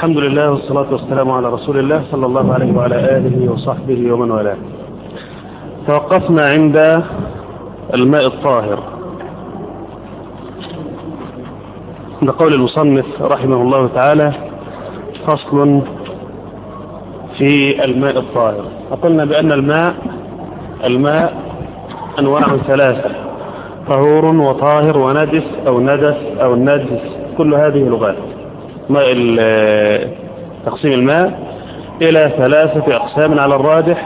الحمد لله والصلاة والسلام على رسول الله صلى الله عليه وعلى آله وصحبه ومن والاه توقفنا عند الماء الطاهر عند قول المصنف رحمه الله تعالى فصل في الماء الطاهر فقلنا بأن الماء الماء أنواع ثلاثة طهور وطاهر وندس أو ندس أو النجس كل هذه لغات ماء تقسيم الماء إلى ثلاثة أقسام على الراجح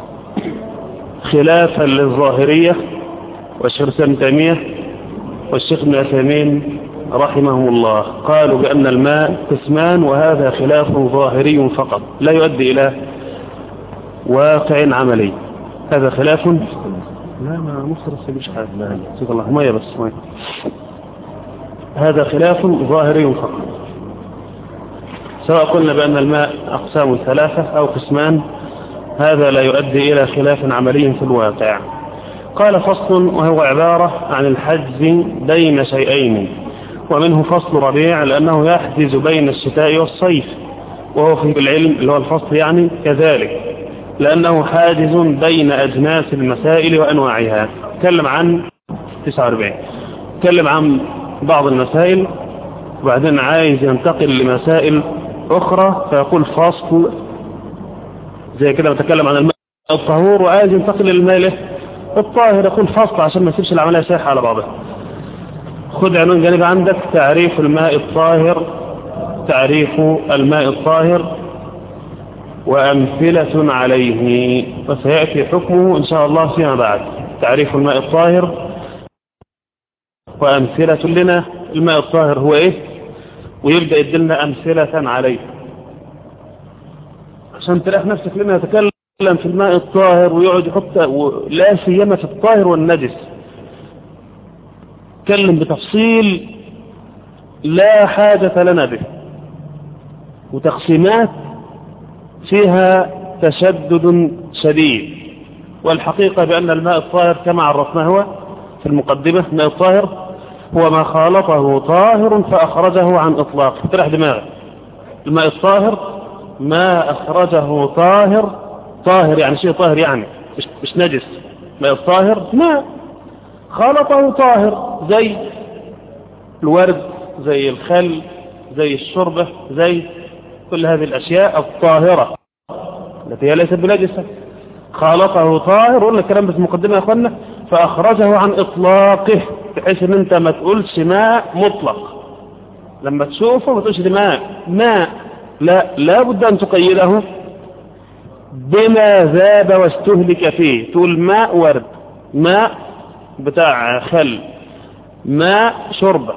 خلافا للظاهرية والشيخ ابن تيمية والشيخ ابن عثيمين رحمهم الله قالوا بأن الماء قسمان وهذا خلاف ظاهري فقط لا يؤدي إلى واقع عملي هذا خلاف لا ما مصر مش حاجة لا سيد الله مية بس مية هذا خلاف ظاهري فقط سواء قلنا بأن الماء أقسام ثلاثة أو قسمان هذا لا يؤدي إلى خلاف عملي في الواقع قال فصل وهو عبارة عن الحجز بين شيئين ومنه فصل ربيع لأنه يحجز بين الشتاء والصيف وهو في العلم اللي هو الفصل يعني كذلك لأنه حاجز بين أجناس المسائل وأنواعها تكلم عن 49 تكلم عن بعض المسائل وبعدين عايز ينتقل لمسائل أخرى فيقول فصل زي كده بتكلم عن الماء الطهور وعايز ينتقل للماء الطاهر يقول فصل عشان ما يسيبش العملية سايحة على بعضها خذ عنوان جانب عندك تعريف الماء الطاهر تعريف الماء الطاهر وأمثلة عليه وسيأتي حكمه إن شاء الله فيما بعد تعريف الماء الطاهر وأمثلة لنا الماء الطاهر هو إيه ويبدأ يدلنا أمثلة عليه عشان تلاقي نفسك لما يتكلم في الماء الطاهر ويقعد يحط لا سيما في الطاهر والنجس تكلم بتفصيل لا حاجة لنا به وتقسيمات فيها تشدد شديد والحقيقة بأن الماء الطاهر كما عرفناه هو في المقدمة الماء الطاهر هو ما خالطه طاهر فأخرجه عن إطلاق افترح دماغك الماء الطاهر ما أخرجه طاهر طاهر يعني شيء طاهر يعني مش, مش نجس ماء الطاهر ماء خالطه طاهر زي الورد زي الخل زي الشربة زي كل هذه الأشياء الطاهرة التي هي ليست بنجسة خالطه طاهر قلنا الكلام بس مقدمة يا أخوانا فأخرجه عن إطلاقه بحيث ان انت ما تقولش ماء مطلق لما تشوفه ما تقولش ماء ماء لا لا بد أن تقيده بما ذاب واستهلك فيه تقول ماء ورد ماء بتاع خل ماء شربة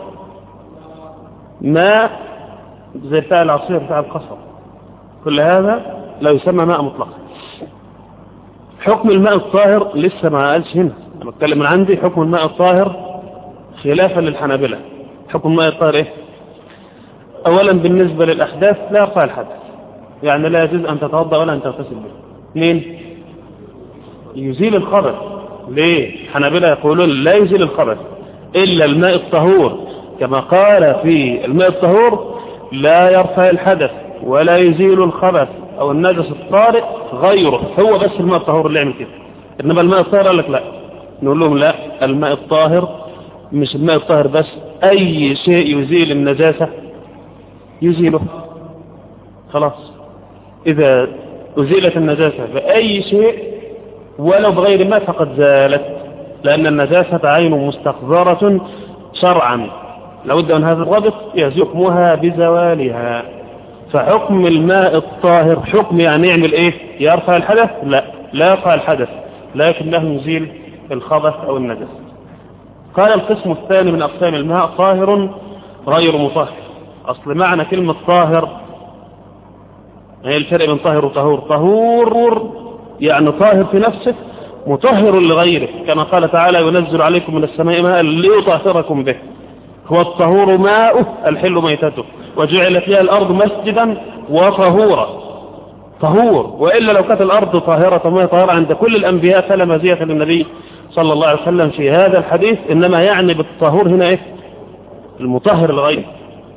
ماء زي بتاع العصير بتاع القصب كل هذا لا يسمى ماء مطلقا حكم الماء الطاهر لسه ما قالش هنا انا بتكلم من عندي حكم الماء الطاهر خلافا للحنابلة حكم الماء الطاهر ايه اولا بالنسبة للاحداث لا يرفع الحدث يعني لا يجوز ان تتوضا ولا ان تغتسل به اثنين يزيل الخبث ليه حنابلة يقولون لا يزيل الخبث الا الماء الطهور كما قال في الماء الطهور لا يرفع الحدث ولا يزيل الخبث او النجس الطارئ غيره هو بس الماء الطهور اللي يعمل كده انما الماء الطاهر قال لك لا نقول لهم لا الماء الطاهر مش الماء الطاهر بس اي شيء يزيل النجاسة يزيله خلاص اذا ازيلت النجاسة باي شيء ولو بغير ماء فقد زالت لان النجاسة عين مستقذرة شرعا لابد من هذا الرابط يزيل حكمها بزوالها فحكم الماء الطاهر حكم يعني يعمل ايه يرفع الحدث لا لا يرفع الحدث لكنه يزيل الخبث او النجس قال القسم الثاني من اقسام الماء طاهر غير مطهر اصل معنى كلمة طاهر هي الفرق بين طاهر وطهور طهور يعني طاهر في نفسه مطهر لغيره كما قال تعالى ينزل عليكم من السماء ماء ليطهركم به هو الطهور ماؤه الحل ميتته وجعل فيها الأرض مسجدا وطهورا طهور وإلا لو كانت الأرض طاهرة ما طاهرة عند كل الأنبياء فلا مزية للنبي صلى الله عليه وسلم في هذا الحديث إنما يعني بالطهور هنا إيه المطهر الغير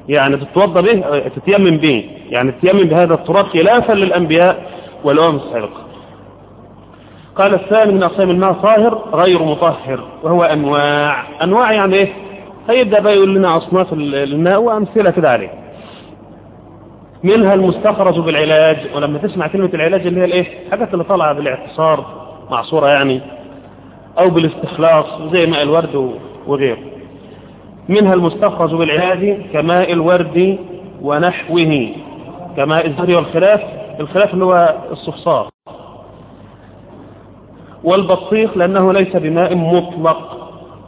يعني تتوضى به تتيمم به يعني تتيمم بهذا التراب خلافا للأنبياء والأمم السابقة قال الثاني من أقسام الماء طاهر غير مطهر وهو أنواع أنواع يعني إيه هيبدأ بقى يقول لنا أصناف الماء وأمثلة كده عليه منها المستخرج بالعلاج ولما تسمع كلمة العلاج اللي هي الايه حاجات اللي طالعة بالاعتصار معصورة يعني او بالاستخلاص زي ماء الورد وغيره منها المستخرج بالعلاج كماء الورد ونحوه كماء الزهر والخلاف الخلاف اللي هو الصفصار والبطيخ لأنه ليس بماء مطلق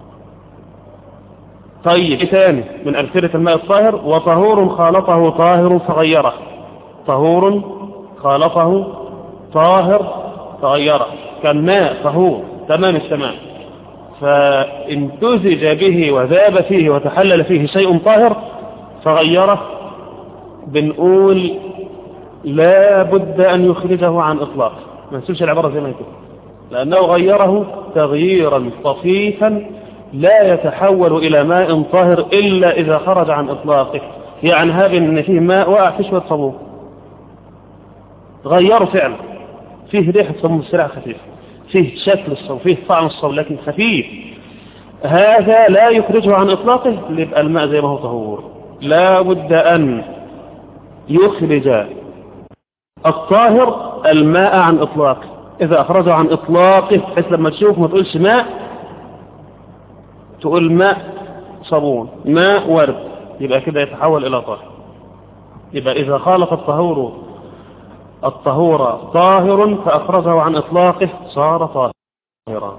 طيب ثاني من أمثلة الماء الطاهر وطهور خالطه طاهر فغيره طهور خالطه طاهر فغيره كالماء طهور تمام التمام فامتزج به وذاب فيه وتحلل فيه شيء طاهر فغيره بنقول لا بد أن يخرجه عن إطلاق ما نسيبش العبارة زي ما يكون لأنه غيره تغييرا طفيفا لا يتحول إلى ماء طاهر إلا إذا خرج عن إطلاقه يعني هذا إن فيه ماء وقع في شوية صابون غيره فعلا فيه ريحة صابون السرعة خفيفة فيه شكل الصوم فيه طعم الصوم لكن خفيف هذا لا يخرجه عن إطلاقه يبقى الماء زي ما هو طهور لا بد أن يخرج الطاهر الماء عن إطلاقه إذا أخرجه عن إطلاقه بحيث لما تشوف ما تقولش ماء تقول ماء صابون ماء ورد يبقى كده يتحول إلى طاهر يبقى إذا خالف الطهور الطهور طاهر فأخرجه عن إطلاقه صار طاهرا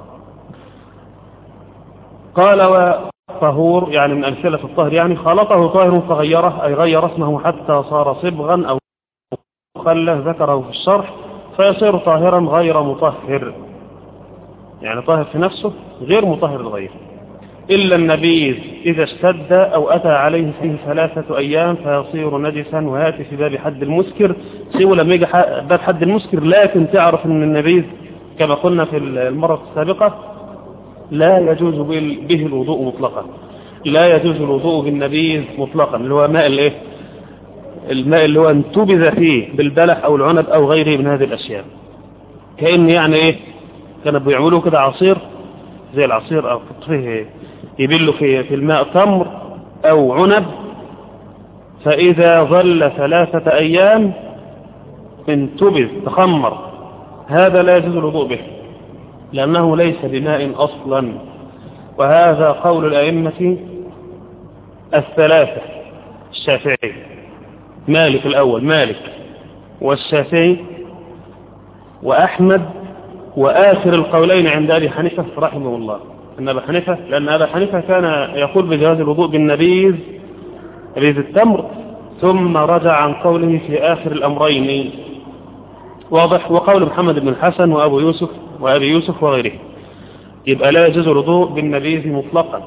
قال وطهور يعني من أمثلة الطهر يعني خلطه طاهر فغيره أي غير اسمه حتى صار صبغا أو خله ذكره في الشرح فيصير طاهرا غير مطهر يعني طاهر في نفسه غير مطهر لغيره إلا النبيذ إذا اشتد أو أتى عليه فيه ثلاثة أيام فيصير نجسا ويأتي في باب حد المسكر سوى لما يجي باب حد المسكر لكن تعرف أن النبيذ كما قلنا في المرة السابقة لا يجوز به الوضوء مطلقا لا يجوز الوضوء بالنبيذ مطلقا اللي هو ماء الايه الماء اللي هو انتبذ فيه بالبلح أو العنب أو غيره من هذه الأشياء كأن يعني إيه كانوا بيعملوا كده عصير زي العصير أو فيه يبل في في الماء تمر أو عنب فإذا ظل ثلاثة أيام انتبذ تخمر هذا لا يجوز الوضوء به لأنه ليس بماء أصلا وهذا قول الأئمة الثلاثة الشافعي مالك الأول مالك والشافعي وأحمد وآخر القولين عند أبي حنيفة رحمه الله أن أبا حنيفة لأن أبا حنيفة كان يقول بجواز الوضوء بالنبيذ نبيذ التمر ثم رجع عن قوله في آخر الأمرين واضح وقول محمد بن الحسن وأبو يوسف وأبي يوسف وغيره يبقى لا يجوز الوضوء بالنبيذ مطلقا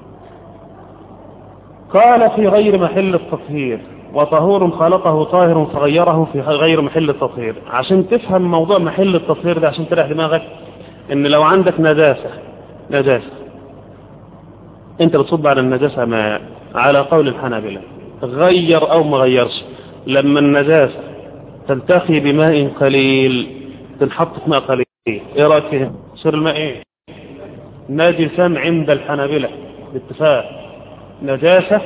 قال في غير محل التطهير وطهور خلقه طاهر فغيره في غير محل التطهير عشان تفهم موضوع محل التطهير ده عشان تريح دماغك ان لو عندك نجاسة نجاسة انت بتصب على النجاسة ما على قول الحنابلة غير او ما غيرش لما النجاسة تلتقي بماء قليل تنحط في ماء قليل ايه رايك فيها صير الماء ايه ناجسا عند الحنابلة باتفاق نجاسة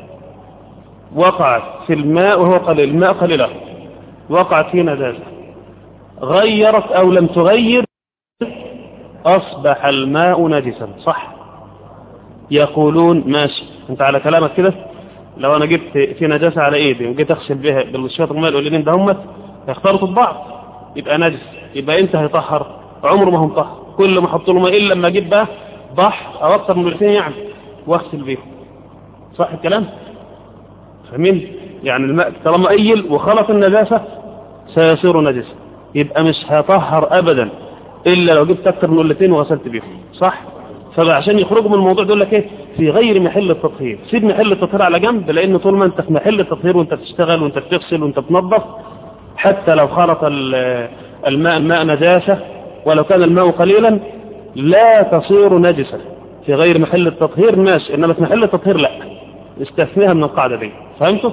وقعت في الماء وهو قليل الماء قليلة وقعت فيه نجاسة غيرت أو لم تغير أصبح الماء نجسا صح يقولون ماشي انت على كلامك كده لو انا جبت في نجاسة على ايدي وجيت اغسل بها بالشوط الماء القليلين ده هم يختلطوا ببعض يبقى نجس يبقى انت هيطهر عمره ما هم طهر كل ما احط له ماء الا لما اجيب بقى بحر او اكثر من الاثنين يعني واغسل بيهم صح الكلام فاهمين يعني الماء طالما قيل وخلط النجاسة سيصير نجسا يبقى مش هيطهر ابدا الا لو جبت اكثر من الاثنين وغسلت بيهم صح فعشان يخرجوا من الموضوع دول لك ايه في غير محل التطهير سيب محل التطهير على جنب لان طول ما انت في محل التطهير وانت بتشتغل وانت بتغسل وانت بتنظف حتى لو خلط الماء الماء نجاسة ولو كان الماء قليلا لا تصير نجسا في غير محل التطهير ماشي انما في محل التطهير لا استثنيها من القاعدة دي فهمتوا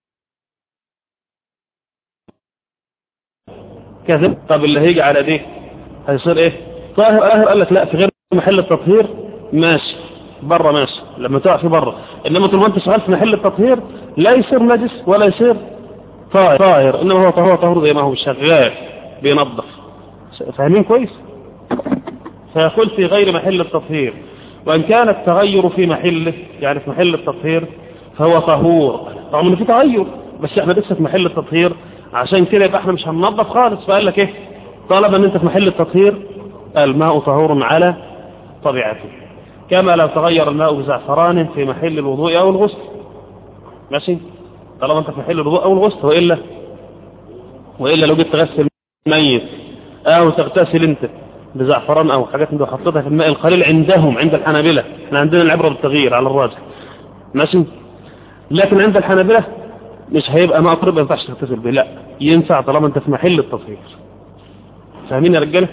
كذب طب اللي هيجي على دي هيصير ايه طاهر اهر قال لك لا في غير محل التطهير ماشي بره ماشي لما تقع في بره انما طول ما انت شغال في محل التطهير لا يصير نجس ولا يصير طاهر طاهر انما هو طهور طهور زي ما هو شغال بينظف فاهمين كويس فيقول في غير محل التطهير وان كان التغير في محله يعني في محل التطهير فهو طهور طبعا انه في تغير بس احنا لسه في محل التطهير عشان كده يبقى احنا مش هننظف خالص فقال لك ايه طالما ان انت في محل التطهير الماء طهور على طبيعته كما لو تغير الماء بزعفران في محل الوضوء او الغسل ماشي طالما انت في محل الوضوء او الغسل والا والا لو جيت تغسل ميت او تغتسل انت بزعفران او حاجات انت حطيتها في الماء القليل عندهم عند الحنابلة احنا عندنا العبرة بالتغيير على الراجح ماشي لكن عند الحنابلة مش هيبقى ماء طرب ما ينفعش تغتسل به لا ينفع طالما انت في محل التطهير فاهمين يا رجاله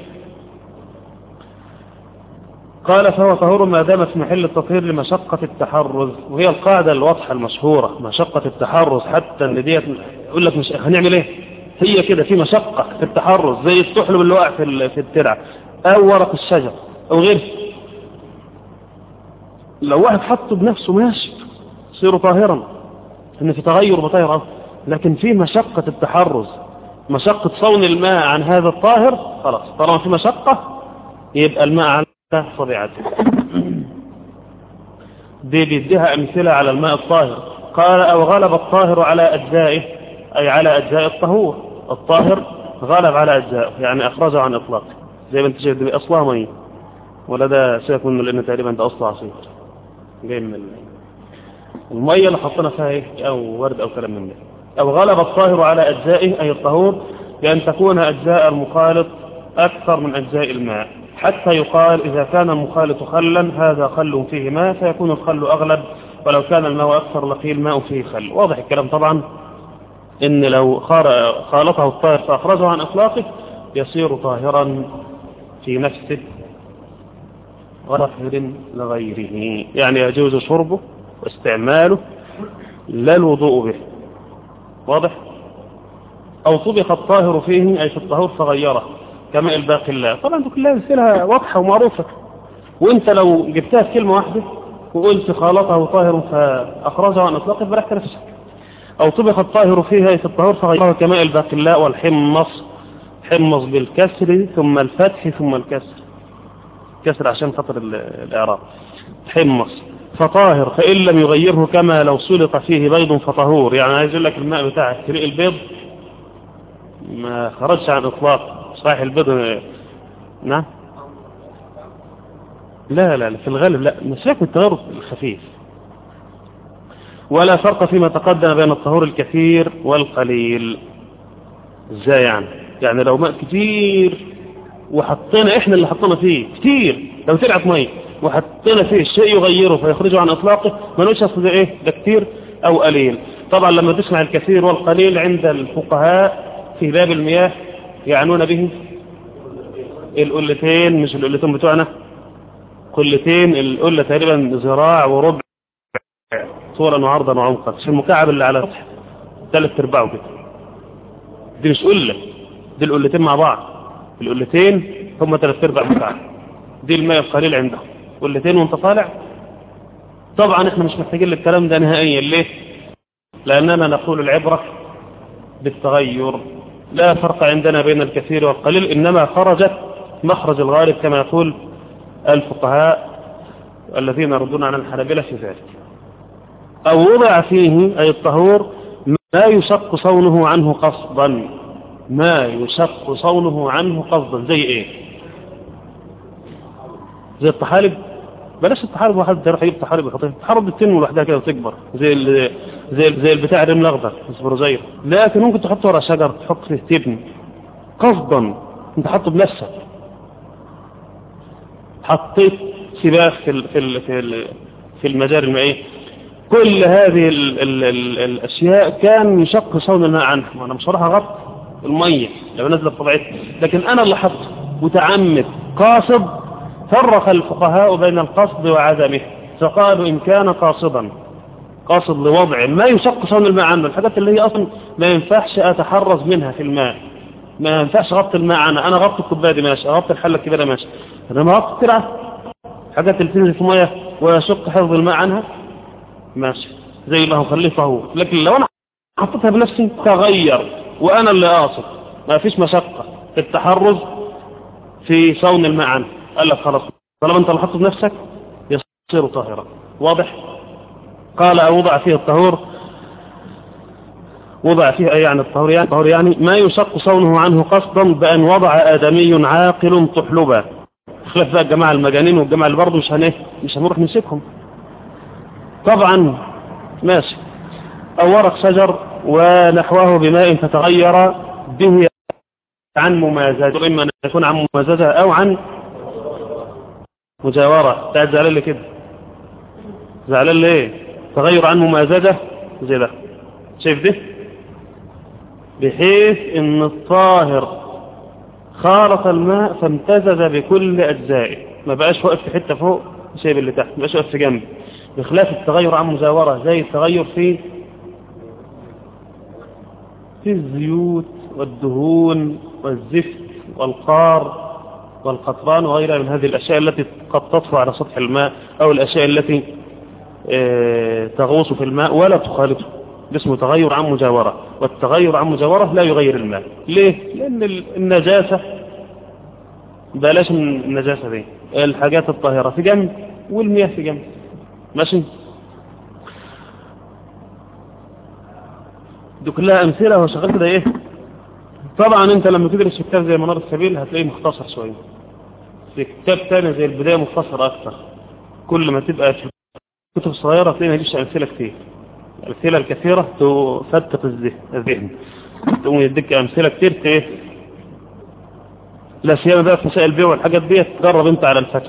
قال فهو طهور ما دام في محل التطهير لمشقة التحرز وهي القاعدة الواضحة المشهورة مشقة التحرز حتى ان ديت يقول لك مش هنعمل ايه هي كده في مشقة في التحرز زي السحلب اللي واقع في في الترعة او ورق الشجر او غيره لو واحد حطه بنفسه ماشي يصير طاهرا ان في تغير بطاهر لكن في مشقة التحرز مشقة صون الماء عن هذا الطاهر خلاص طالما في مشقة يبقى الماء على طبيعته دي بيديها أمثلة على الماء الطاهر قال أو غلب الطاهر على أجزائه أي على أجزاء الطهور الطاهر غلب على أجزائه يعني أخرجه عن إطلاقه زي ما انت شايف دي أصلها مية ولا ده سيبك منه لأن تقريبا ده أصله عصير جاي من المية اللي حطينا فيها ايه أو ورد أو كلام من ده أو غلب الطاهر على أجزائه أي الطهور بأن تكون أجزاء المخالط أكثر من أجزاء الماء حتى يقال إذا كان المخالط خلا هذا خل فيه ماء فيكون الخل أغلب ولو كان الماء أكثر لقيل الماء فيه خل واضح الكلام طبعا إن لو خالطه الطاهر فأخرجه عن إطلاقه يصير طاهرا في نفسه غفر لغيره يعني يجوز شربه واستعماله لا الوضوء به واضح أو طبخ الطاهر فيه أي في الطهور فغيره كماء الباقلاء طبعا دي كلها أمثلة واضحة ومعروفة وانت لو جبتها في كلمة واحدة وقلت خالطه طاهر فأخرجه عن إطلاقه برحت نفسك أو طبخ الطاهر فيها أي في الطهور فغيره كماء الباقلاء والحمص حمص بالكسر ثم الفتح ثم الكسر كسر عشان خاطر الإعراب حمص فطاهر فإن لم يغيره كما لو سلط فيه بيض فطهور يعني عايز يقول لك الماء بتاعك فريق البيض ما خرجش عن إطلاق صحيح البيض نعم لا لا لا في الغالب لا مساك التغير الخفيف ولا فرق فيما تقدم بين الطهور الكثير والقليل ازاي يعني يعني لو ماء كتير وحطينا احنا اللي حطينا فيه كتير لو تلعب ميه وحطينا فيه شيء يغيره فيخرجه عن اطلاقه ما نقولش اصل ده ايه ده كتير او قليل طبعا لما تسمع الكثير والقليل عند الفقهاء في باب المياه يعنون به القلتين مش القلتين بتوعنا قلتين القلة تقريبا ذراع وربع طولا وعرضا وعمقا مش المكعب اللي على سطح ثلاث ارباعه كده دي مش قلة دي القلتين مع بعض القلتين هم ثلاث ارباع مكعب دي الماء القليل عندهم قلتين وانت طالع طبعا احنا مش محتاجين للكلام ده نهائيا ليه لاننا نقول العبرة بالتغير لا فرق عندنا بين الكثير والقليل إنما خرجت مخرج الغالب كما يقول الفقهاء الذين يردون عن الحنابلة في ذلك أو وضع فيه أي الطهور ما يشق صونه عنه قصدا ما يشق صونه عنه قصدا زي ايه زي الطحالب بلاش الطحالب واحد يروح يجيب طحالب يحطها الطحالب بتنمو لوحدها كده وتكبر زي ال زي ال زي البتاع الرمل الاخضر اسمه زيه لكن ممكن تحطه ورا شجر تحط فيه تبن قصدا انت حطه بنفسك حطيت سباخ في ال في ال في, ال في المجاري المائيه كل هذه ال ال ال الاشياء كان يشق صون الماء عنها وانا مش هروح اغطي الميه لو نزلت طبيعتها لكن انا اللي حطه متعمد قاصد فرق الفقهاء بين القصد وعدمه فقالوا إن كان قاصدا قاصد لوضع ما يشق صون الماء عنه الحاجات اللي هي اصلا ما ينفعش اتحرز منها في الماء ما ينفعش غطي الماء عنها انا غطي الكوبايه دي ماشي اغطي الحله الكبيره ماشي انما غطي الترعه حاجات اللي تنزل في ميه ويشق حفظ الماء عنها ماشي زي ما هو خليه فهو لكن لو انا حطيتها بنفسي تغير وانا اللي قاصد ما فيش مشقه في التحرز في صون الماء عنه قال لك خلاص طالما انت اللي حطه بنفسك يصير طاهرا واضح قال أو وضع فيه الطهور وضع فيه أي يعني الطهور يعني, الطهور يعني ما يشق صونه عنه قصدا بأن وضع آدمي عاقل طحلبا خلاف بقى الجماعة المجانين والجماعة اللي برضه مش هنيه مش هنروح نمسكهم طبعا ماشي أو ورق شجر ونحوه بماء فتغير به عن ممازجة إما أن يكون عن ممازجة أو عن مجاورة تعال زعلان لي كده زعلان ليه تغير عن ممازجة زي ده شايف ده بحيث ان الطاهر خالط الماء فامتزج بكل اجزائه ما بقاش واقف في حته فوق سايب اللي تحت ما بقاش واقف في جنب بخلاف التغير عن مزاوره زي التغير في في الزيوت والدهون والزفت والقار والقطران وغيرها من هذه الاشياء التي قد تطفو على سطح الماء او الاشياء التي تغوص في الماء ولا تخالطه اسمه تغير عن مجاورة والتغير عن مجاورة لا يغير الماء ليه؟ لأن النجاسة بلاش النجاسة دي الحاجات الطاهرة في جنب والمياه في جنب ماشي دي كلها أمثلة هو شغال كده إيه طبعا أنت لما تدرس في كتاب زي منار السبيل هتلاقيه مختصر شوية في كتاب تاني زي البداية مختصر أكثر كل ما تبقى في كتب صغيرة تلاقي ما يجيش أمثلة كتير الأمثلة الكثيرة تفتق الذهن تقوم يديك أمثلة كتير ايه لا سيما بقى في مسائل البيع والحاجات دي تجرب انت على الفتح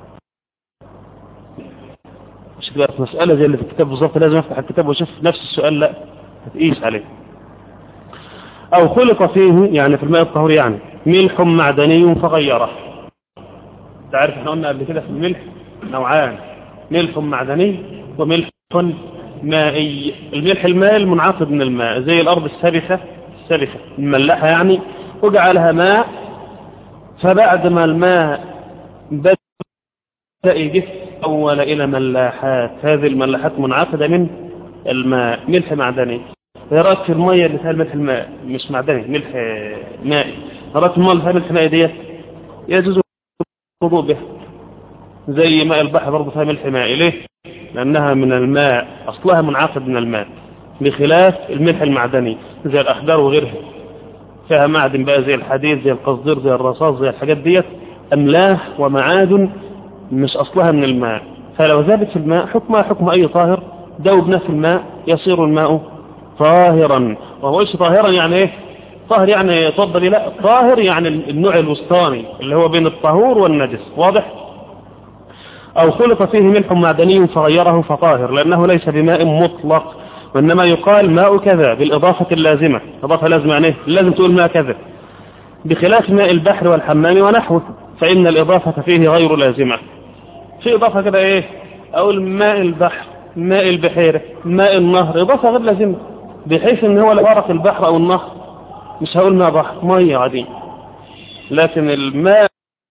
مش تبقى في مسألة زي اللي في الكتاب بالظبط لازم افتح الكتاب واشوف نفس السؤال لا هتقيس عليه او خلق فيه يعني في الماء الطهور يعني ملح معدني فغيره تعرف احنا قلنا قبل كده في الملح نوعان ملح معدني وملح مائي الملح الماء المنعقد من الماء زي الأرض السبخة السبخة المملحة يعني وجعلها ماء فبعد ما الماء بدأ يجف أول إلى ملاحات هذه الملاحات منعقدة من الماء ملح معدني رأيك في المية اللي فيها الملح الماء مش معدني ملح مائي رأيك المية اللي فيها ملح مائي ديت يجوز الوضوء بها زي ماء البحر برضه فيها ملح مائي ليه لأنها من الماء أصلها منعقد من الماء بخلاف الملح المعدني زي الأخضر وغيرها فيها معدن بقى زي الحديد زي القصدير زي الرصاص زي الحاجات ديت أملاح ومعادن مش أصلها من الماء فلو ذابت في الماء حكمها حكم أي طاهر دوبنا في الماء يصير الماء طاهرا وهو ايش طاهرا يعني ايه طاهر يعني تفضل لا طاهر يعني النوع الوسطاني اللي هو بين الطهور والنجس واضح أو خلط فيه ملح معدني فغيره فطاهر لأنه ليس بماء مطلق وإنما يقال ماء كذا بالإضافة اللازمة إضافة لازمة يعني لازم تقول ماء كذا بخلاف ماء البحر والحمام ونحوه فإن الإضافة فيه غير لازمة في إضافة كده إيه أقول ماء البحر ماء البحيرة ماء النهر إضافة غير لازمة بحيث إن هو لو غرق البحر أو النهر مش هقول ماء بحر مية عادية لكن الماء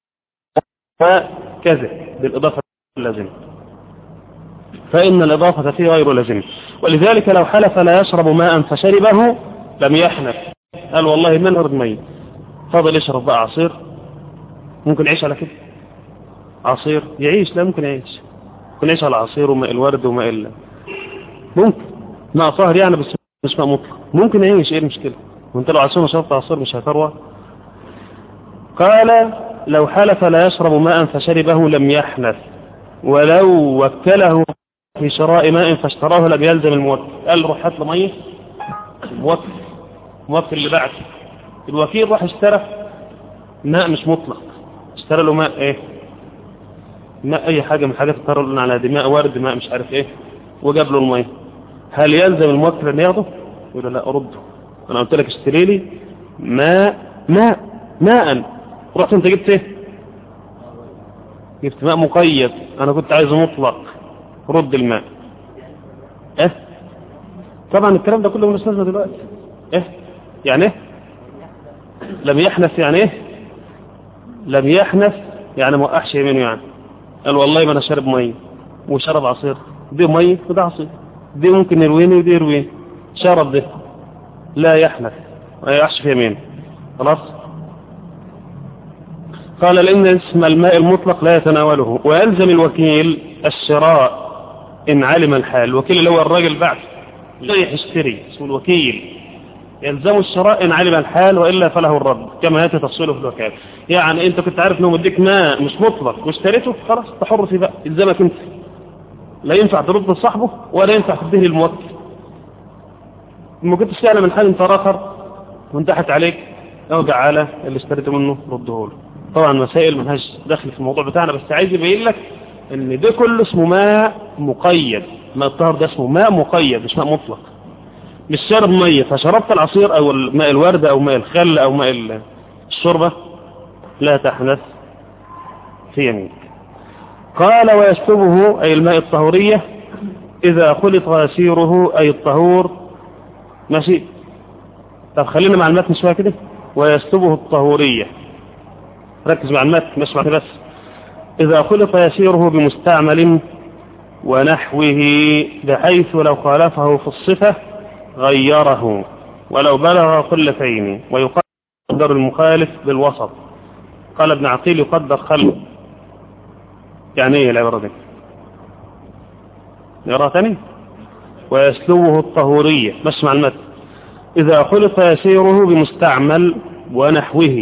كذا بالإضافة اللازمة فإن الإضافة فيه غير لازمة ولذلك لو حلف لا يشرب ماء فشربه لم يحنف قال والله ما نرد مية فضل يشرب بقى عصير ممكن يعيش على كده عصير يعيش لا ممكن يعيش ممكن يعيش على عصير وماء الورد وماء ال ممكن ماء طاهر يعني بس مش ماء مطلق ممكن يعيش ايه المشكلة وانت لو عصير شربت عصير مش هتروى قال لو حلف لا يشرب ماء فشربه لم يحنث ولو وكله في شراء ماء فاشتراه لم يلزم الموكل قال روح هات له ميه موكل موكل اللي بعد الوكيل راح اشترى ماء مش مطلق اشترى له ماء ايه ماء اي حاجه من الحاجات اللي قلنا على دي ماء ورد ماء مش عارف ايه وجاب له الميه هل يلزم الموكل ان ياخده يقول لا ارده انا قلت لك اشتري لي ماء ماء ماء رحت انت جبت ايه جبت ماء مقيد انا كنت عايزه مطلق رد الماء ايه طبعا الكلام ده كله مستثنى دلوقتي ايه يعني ايه لم يحنث يعني ايه لم يحنث يعني ما وقعش يمينه يعني قال والله ما انا شارب ميه وشرب عصير دي ميه وده عصير دي ممكن يرويني ودي يرويني شرب ده لا يحنث ما يقعش في يمينه خلاص قال لأن اسم الماء المطلق لا يتناوله ويلزم الوكيل الشراء إن علم الحال الوكيل اللي هو الراجل بعد رايح يشتري اسمه الوكيل يلزم الشراء إن علم الحال وإلا فله الرد كما يأتي تفصيله في الوكالة يعني أنت كنت عارف أنه مديك ماء مش مطلق واشتريته خلاص تحر فيه بقى يلزمك أنت لا ينفع ترد لصاحبه ولا ينفع تديه للموكل ما كنتش تعلم الحال انت اخر وانتحت عليك ارجع على اللي اشتريته منه رده له طبعا مسائل ملهاش دخل في الموضوع بتاعنا بس عايز يبين لك ان ده كله اسمه ماء مقيد ماء الطهر ده اسمه ماء مقيد مش ماء مطلق مش شرب ميه فشربت العصير او ماء الورد او ماء الخل او ماء الشوربه لا تحدث في يمينك قال ويشتبه أي الماء الطهورية إذا خلط غسيره أي الطهور ماشي طب خلينا مع المتن شوية كده ويشتبه الطهورية ركز مع المتن مش مع بس إذا خلط يسيره بمستعمل ونحوه بحيث لو خالفه في الصفة غيره ولو بلغ قلتين ويقدر المخالف بالوسط قال ابن عقيل يقدر خلق يعني ايه العبارة دي نقرأ تاني ويسلوه الطهورية مش مع المتن إذا خلط يسيره بمستعمل ونحوه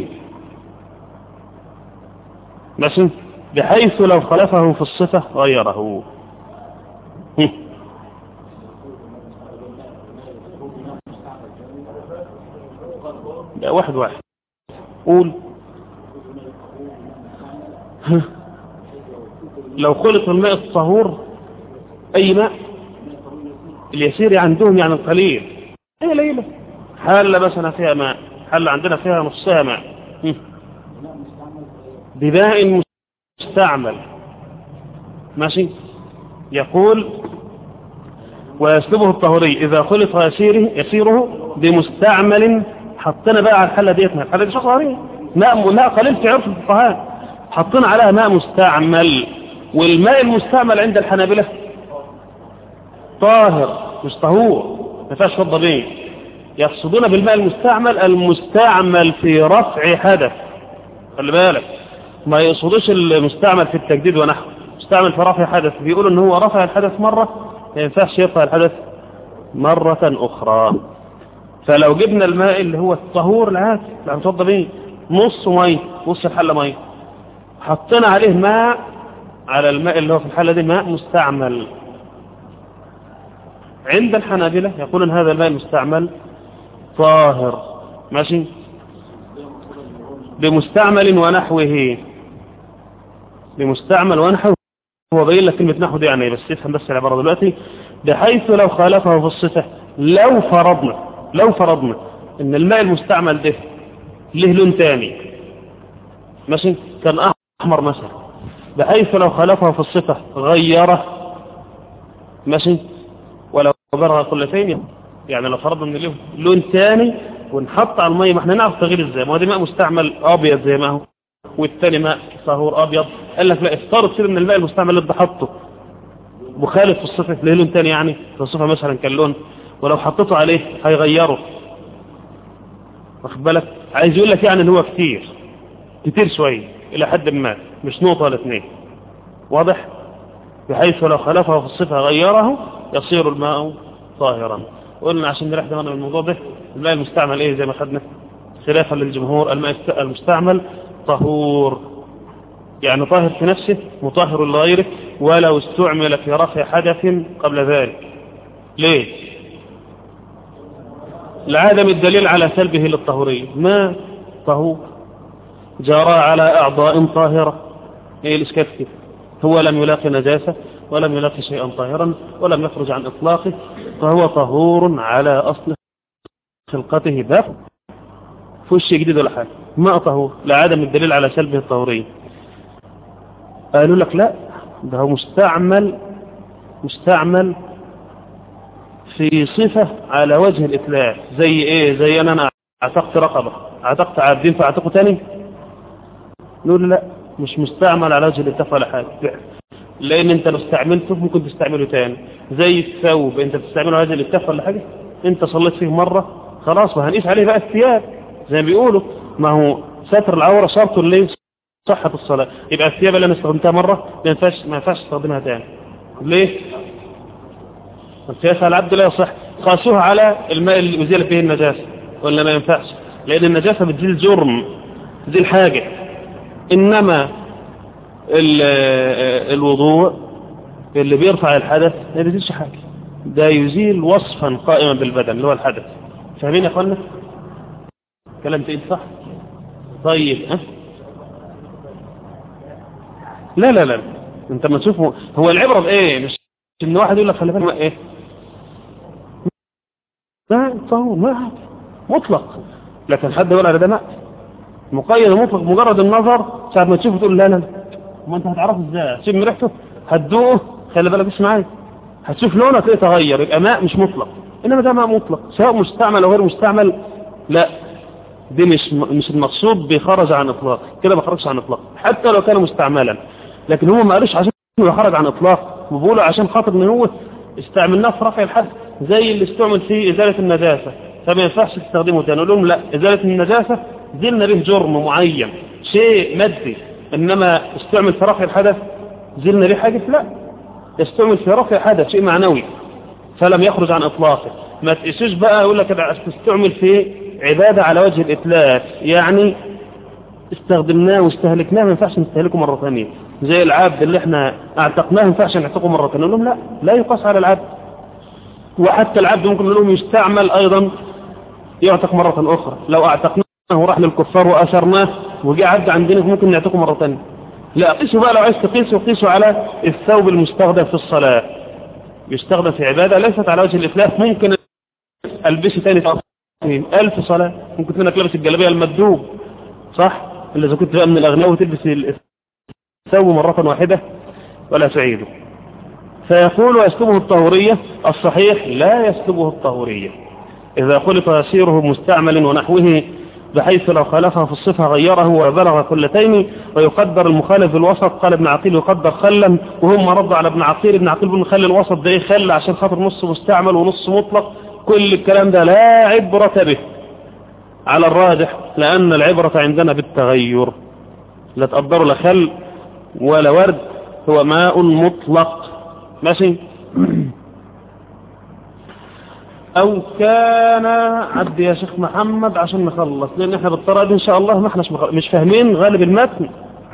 ماشي بحيث لو خلفه في الصفة غيره لا واحد واحد قول لو خلط الماء الطهور أي ماء اليسير عندهم يعني القليل هي ليلة حالة مثلا فيها ماء حالة عندنا فيها نصها ماء بماء مستعمل ماشي يقول ويسلبه الطهوري إذا خلط يسيره, يسيره بمستعمل حطنا بقى على الحلة ديتنا الحلة دي صغيرة ماء ماء قليل في عرف الفقهاء حطينا عليها ماء مستعمل والماء المستعمل عند الحنابلة طاهر مش طهور ما فيهاش فضة بيه يقصدون بالماء المستعمل المستعمل في رفع حدث خلي بالك ما يقصدوش المستعمل في التجديد ونحوه مستعمل في رفع حدث بيقولوا ان هو رفع الحدث مرة ما ينفعش يرفع الحدث مرة اخرى فلو جبنا الماء اللي هو الطهور العادي اللي هنتوضى بيه نص ميه نص الحله ميه حطينا عليه ماء على الماء اللي هو في الحالة دي ماء مستعمل عند الحنابلة يقولون هذا الماء المستعمل طاهر ماشي بمستعمل ونحوه بمستعمل ونحوه هو بين لك كلمة نحو دي يعني بس تفهم بس العبارة دلوقتي بحيث لو خالفه في الصفة لو فرضنا لو فرضنا ان الماء المستعمل ده له لون تاني ماشي كان احمر مثلا بحيث لو خالفه في الصفة غيره ماشي ولو برها قلتين يعني لو فرضنا ان له لون ثاني ونحط على المية ما احنا نعرف تغيير ازاي ما هو دي ماء مستعمل ابيض زي ما هو والثاني ماء صهور ابيض قال لك لا افترض كده ان الماء المستعمل اللي حطه مخالف في الصفة له لون ثاني يعني في الصفة مثلا كان لون ولو حطيته عليه هيغيره واخد بالك عايز يقول لك يعني ان هو كتير كتير شويه الى حد ما مش نقطة ولا اثنين واضح بحيث لو خلفه في الصفة غيره يصير الماء طاهرا قلنا عشان نريح دماغنا من الموضوع ده الماء المستعمل ايه زي ما خدنا خلافا للجمهور الماء المستعمل طهور يعني طاهر في نفسه مطهر لغيره ولو استعمل في رفع حدث قبل ذلك ليه لعدم الدليل على سلبه للطهورية ما طهور جرى على أعضاء طاهرة ايه الإشكال كده هو لم يلاقي نجاسة ولم يلاقي شيئا طاهرا ولم يخرج عن إطلاقه فهو طهور على أصل خلقته بف فوش جديد ولا حاجة ما طهور لعدم الدليل على سلبه الطهورية قالوا لك لا ده هو مستعمل مستعمل في صفة على وجه الإتلاف زي إيه زي أنا أنا اعتقت رقبة اعتقت عابدين فاعتقوا تاني نقول لا مش مستعمل على وجه الإتلاف ولا حاجة لأن أنت لو استعملته ممكن تستعمله تاني زي الثوب أنت بتستعمله على وجه الإتلاف ولا حاجة أنت صليت فيه مرة خلاص وهنقيس عليه بقى الثياب زي ما بيقولوا ما هو ستر العورة شرط ليه صحة الصلاة يبقى الثياب اللي انا استخدمتها مرة ما ينفعش ما ينفعش استخدمها تاني ليه القياس على العبد لا يصح قاسوها على الماء اللي أزيل فيه النجاسة ولا ما ينفعش لأن النجاسة بتزيل جرم تزيل حاجة إنما الوضوء اللي بيرفع الحدث ما بيزيلش حاجة ده يزيل وصفا قائما بالبدن اللي هو الحدث فاهمين يا اخوانا كلام تقيل صح طيب أه؟ لا لا لا انت ما تشوفه هو العبرة بايه مش ان واحد يقول لك خلي بالك ايه ما فهو ما مطلق لكن حد يقول على ده لا مقيد مطلق مجرد النظر ساعة ما تشوفه تقول لا لا ما انت هتعرفه ازاي تشم ريحته هتدوقه خلي بالك بس معايا هتشوف لونه تلاقيه تغير يبقى ماء مش مطلق انما ده ماء مطلق سواء مستعمل او غير مستعمل لا دي مش مش المقصود بيخرج عن اطلاق كده ما خرجش عن اطلاق حتى لو كان مستعملا لكن هو ما قالوش عشان يخرج عن اطلاق وبيقولوا عشان خاطر ان هو استعملناه في رفع الحد زي اللي استعمل في ازاله النجاسه فما ينفعش تستخدمه تاني نقول لهم لا ازاله النجاسه زلنا به جرم معين شيء مادي انما استعمل في رفع الحدث زلنا به حاجه لا يستعمل في رفع حدث شيء معنوي فلم يخرج عن اطلاقه ما تقيسوش بقى يقول لك تستعمل في عباده على وجه الاتلاف يعني استخدمناه واستهلكناه ما ينفعش نستهلكه مره ثانيه زي العبد اللي احنا اعتقناه ما ينفعش نعتقه مره ثانيه نقول لهم لا لا يقاس على العبد وحتى العبد ممكن نقول لهم يستعمل ايضا يعتق مره اخرى لو اعتقناه وراح للكفار واثرناه وجاء عبد عندنا ممكن نعتقه مره ثانيه لا قيسوا بقى لو عايز تقيسوا قيسوا على الثوب المستخدم في الصلاه يستخدم في عباده ليست على وجه الاتلاف ممكن البسه ثاني ألف صلاة ممكن تكونك لابس الجلابية المدوب صح إلا إذا كنت بقى من الأغنياء وتلبس الثوب مرة واحدة ولا تعيده فيقول ويسلبه الطهورية الصحيح لا يسلبه الطهورية إذا خلط يسيره مستعمل ونحوه بحيث لو خالفه في الصفة غيره وبلغ كلتين ويقدر المخالف بالوسط قال ابن عقيل يقدر خلا وهم رد على ابن عقيل ابن عقيل بن خلي الوسط ده ايه خل عشان خاطر نص مستعمل ونص مطلق كل الكلام ده لا عبرة به على الراجح لأن العبرة عندنا بالتغير لا تقدروا لا خل ولا ورد هو ماء مطلق ماشي او كان عبد يا شيخ محمد عشان نخلص لان احنا بالطريقه دي ان شاء الله ما احناش مش فاهمين غالب المتن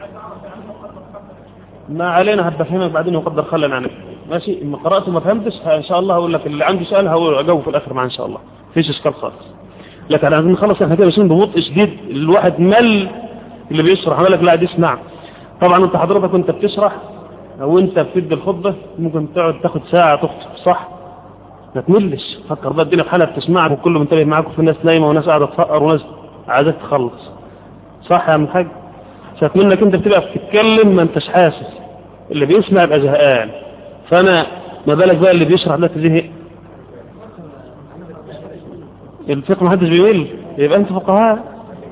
ما علينا هبفهمك بعدين يقدر خلا عنك ماشي اما قرات وما فهمتش ان شاء الله هقول لك اللي عنده سؤال هقول اجاوب في الاخر معاه ان شاء الله فيش اشكال خالص لكن احنا عايزين نخلص احنا كده ماشيين ببطء شديد الواحد مل اللي بيشرح قال لك لا دي اسمع طبعا انت حضرتك وانت بتشرح او انت بتدي الخطبه ممكن تقعد تاخد ساعه تخطب صح ما تملش فكر بقى الدنيا في حالها بتسمعك وكله منتبه معاك وفي ناس نايمه وناس قاعده تفقر وناس عايزاك تخلص صح يا عم الحاج شايف منك انت بتبقى بتتكلم ما انتش حاسس اللي بيسمع يبقى زهقان فانا ما بالك بقى اللي بيشرح دلوقتي زهق الفقه ما حدش بيقول يبقى انت فقهاء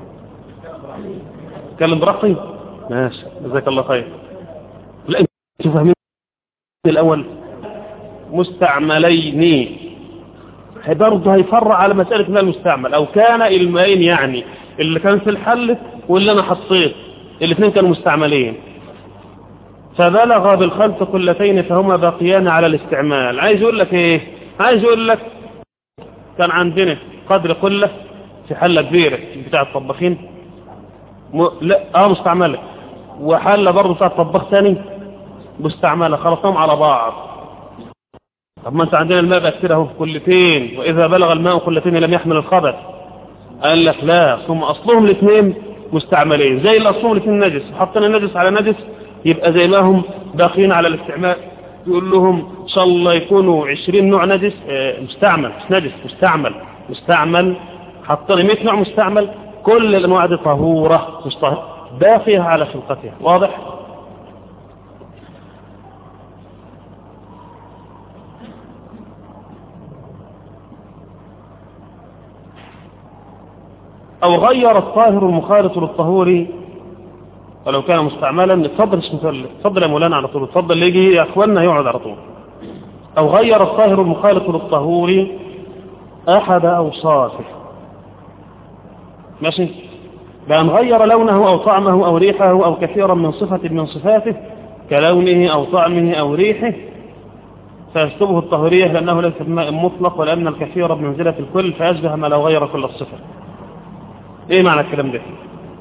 اتكلم براحتي ماشي جزاك الله خير لا انتوا فاهمين الاول مستعملين برضه هيفرع على مسألة ما المستعمل او كان الماءين يعني اللي كان في الحل واللي انا حطيت الاثنين كانوا مستعملين فبلغ بالخلط كلتين فهما باقيان على الاستعمال عايز يقول لك ايه عايز يقول لك كان عندنا قدر قلة في حلة كبيرة بتاع الطباخين م... لا اه مستعملة وحلة برضه بتاع الطباخ ثاني مستعملة خلطهم على بعض طب ما انت عندنا الماء بقى كتير اهو في كلتين واذا بلغ الماء كلتين لم يحمل الخبث قال لك لا ثم اصلهم الاثنين مستعملين زي اللي اصلهم الاثنين نجس حطينا نجس على نجس يبقى زي ما هم باقيين على الاستعمال يقول لهم ان شاء الله يكونوا 20 نوع نجس اه مستعمل مش نجس مستعمل مستعمل حطينا 100 نوع مستعمل كل الانواع دي طهوره مش طهوره باقيه على خلقتها واضح أو غير الطاهر المخالط للطهور ولو كان مستعملا اتفضل اسم اتفضل يا مولانا على طول اتفضل اللي يجي يا اخواننا يقعد على طول أو غير الطاهر المخالط للطهور أحد أوصافه ماشي بأن غير لونه أو طعمه أو ريحه أو كثيرا من صفة من صفاته كلونه أو طعمه أو ريحه فيشتبه الطهورية لأنه ليس بماء مطلق ولأن الكثير بمنزلة الكل فيشبه ما لو غير كل الصفة إيه معنى الكلام ده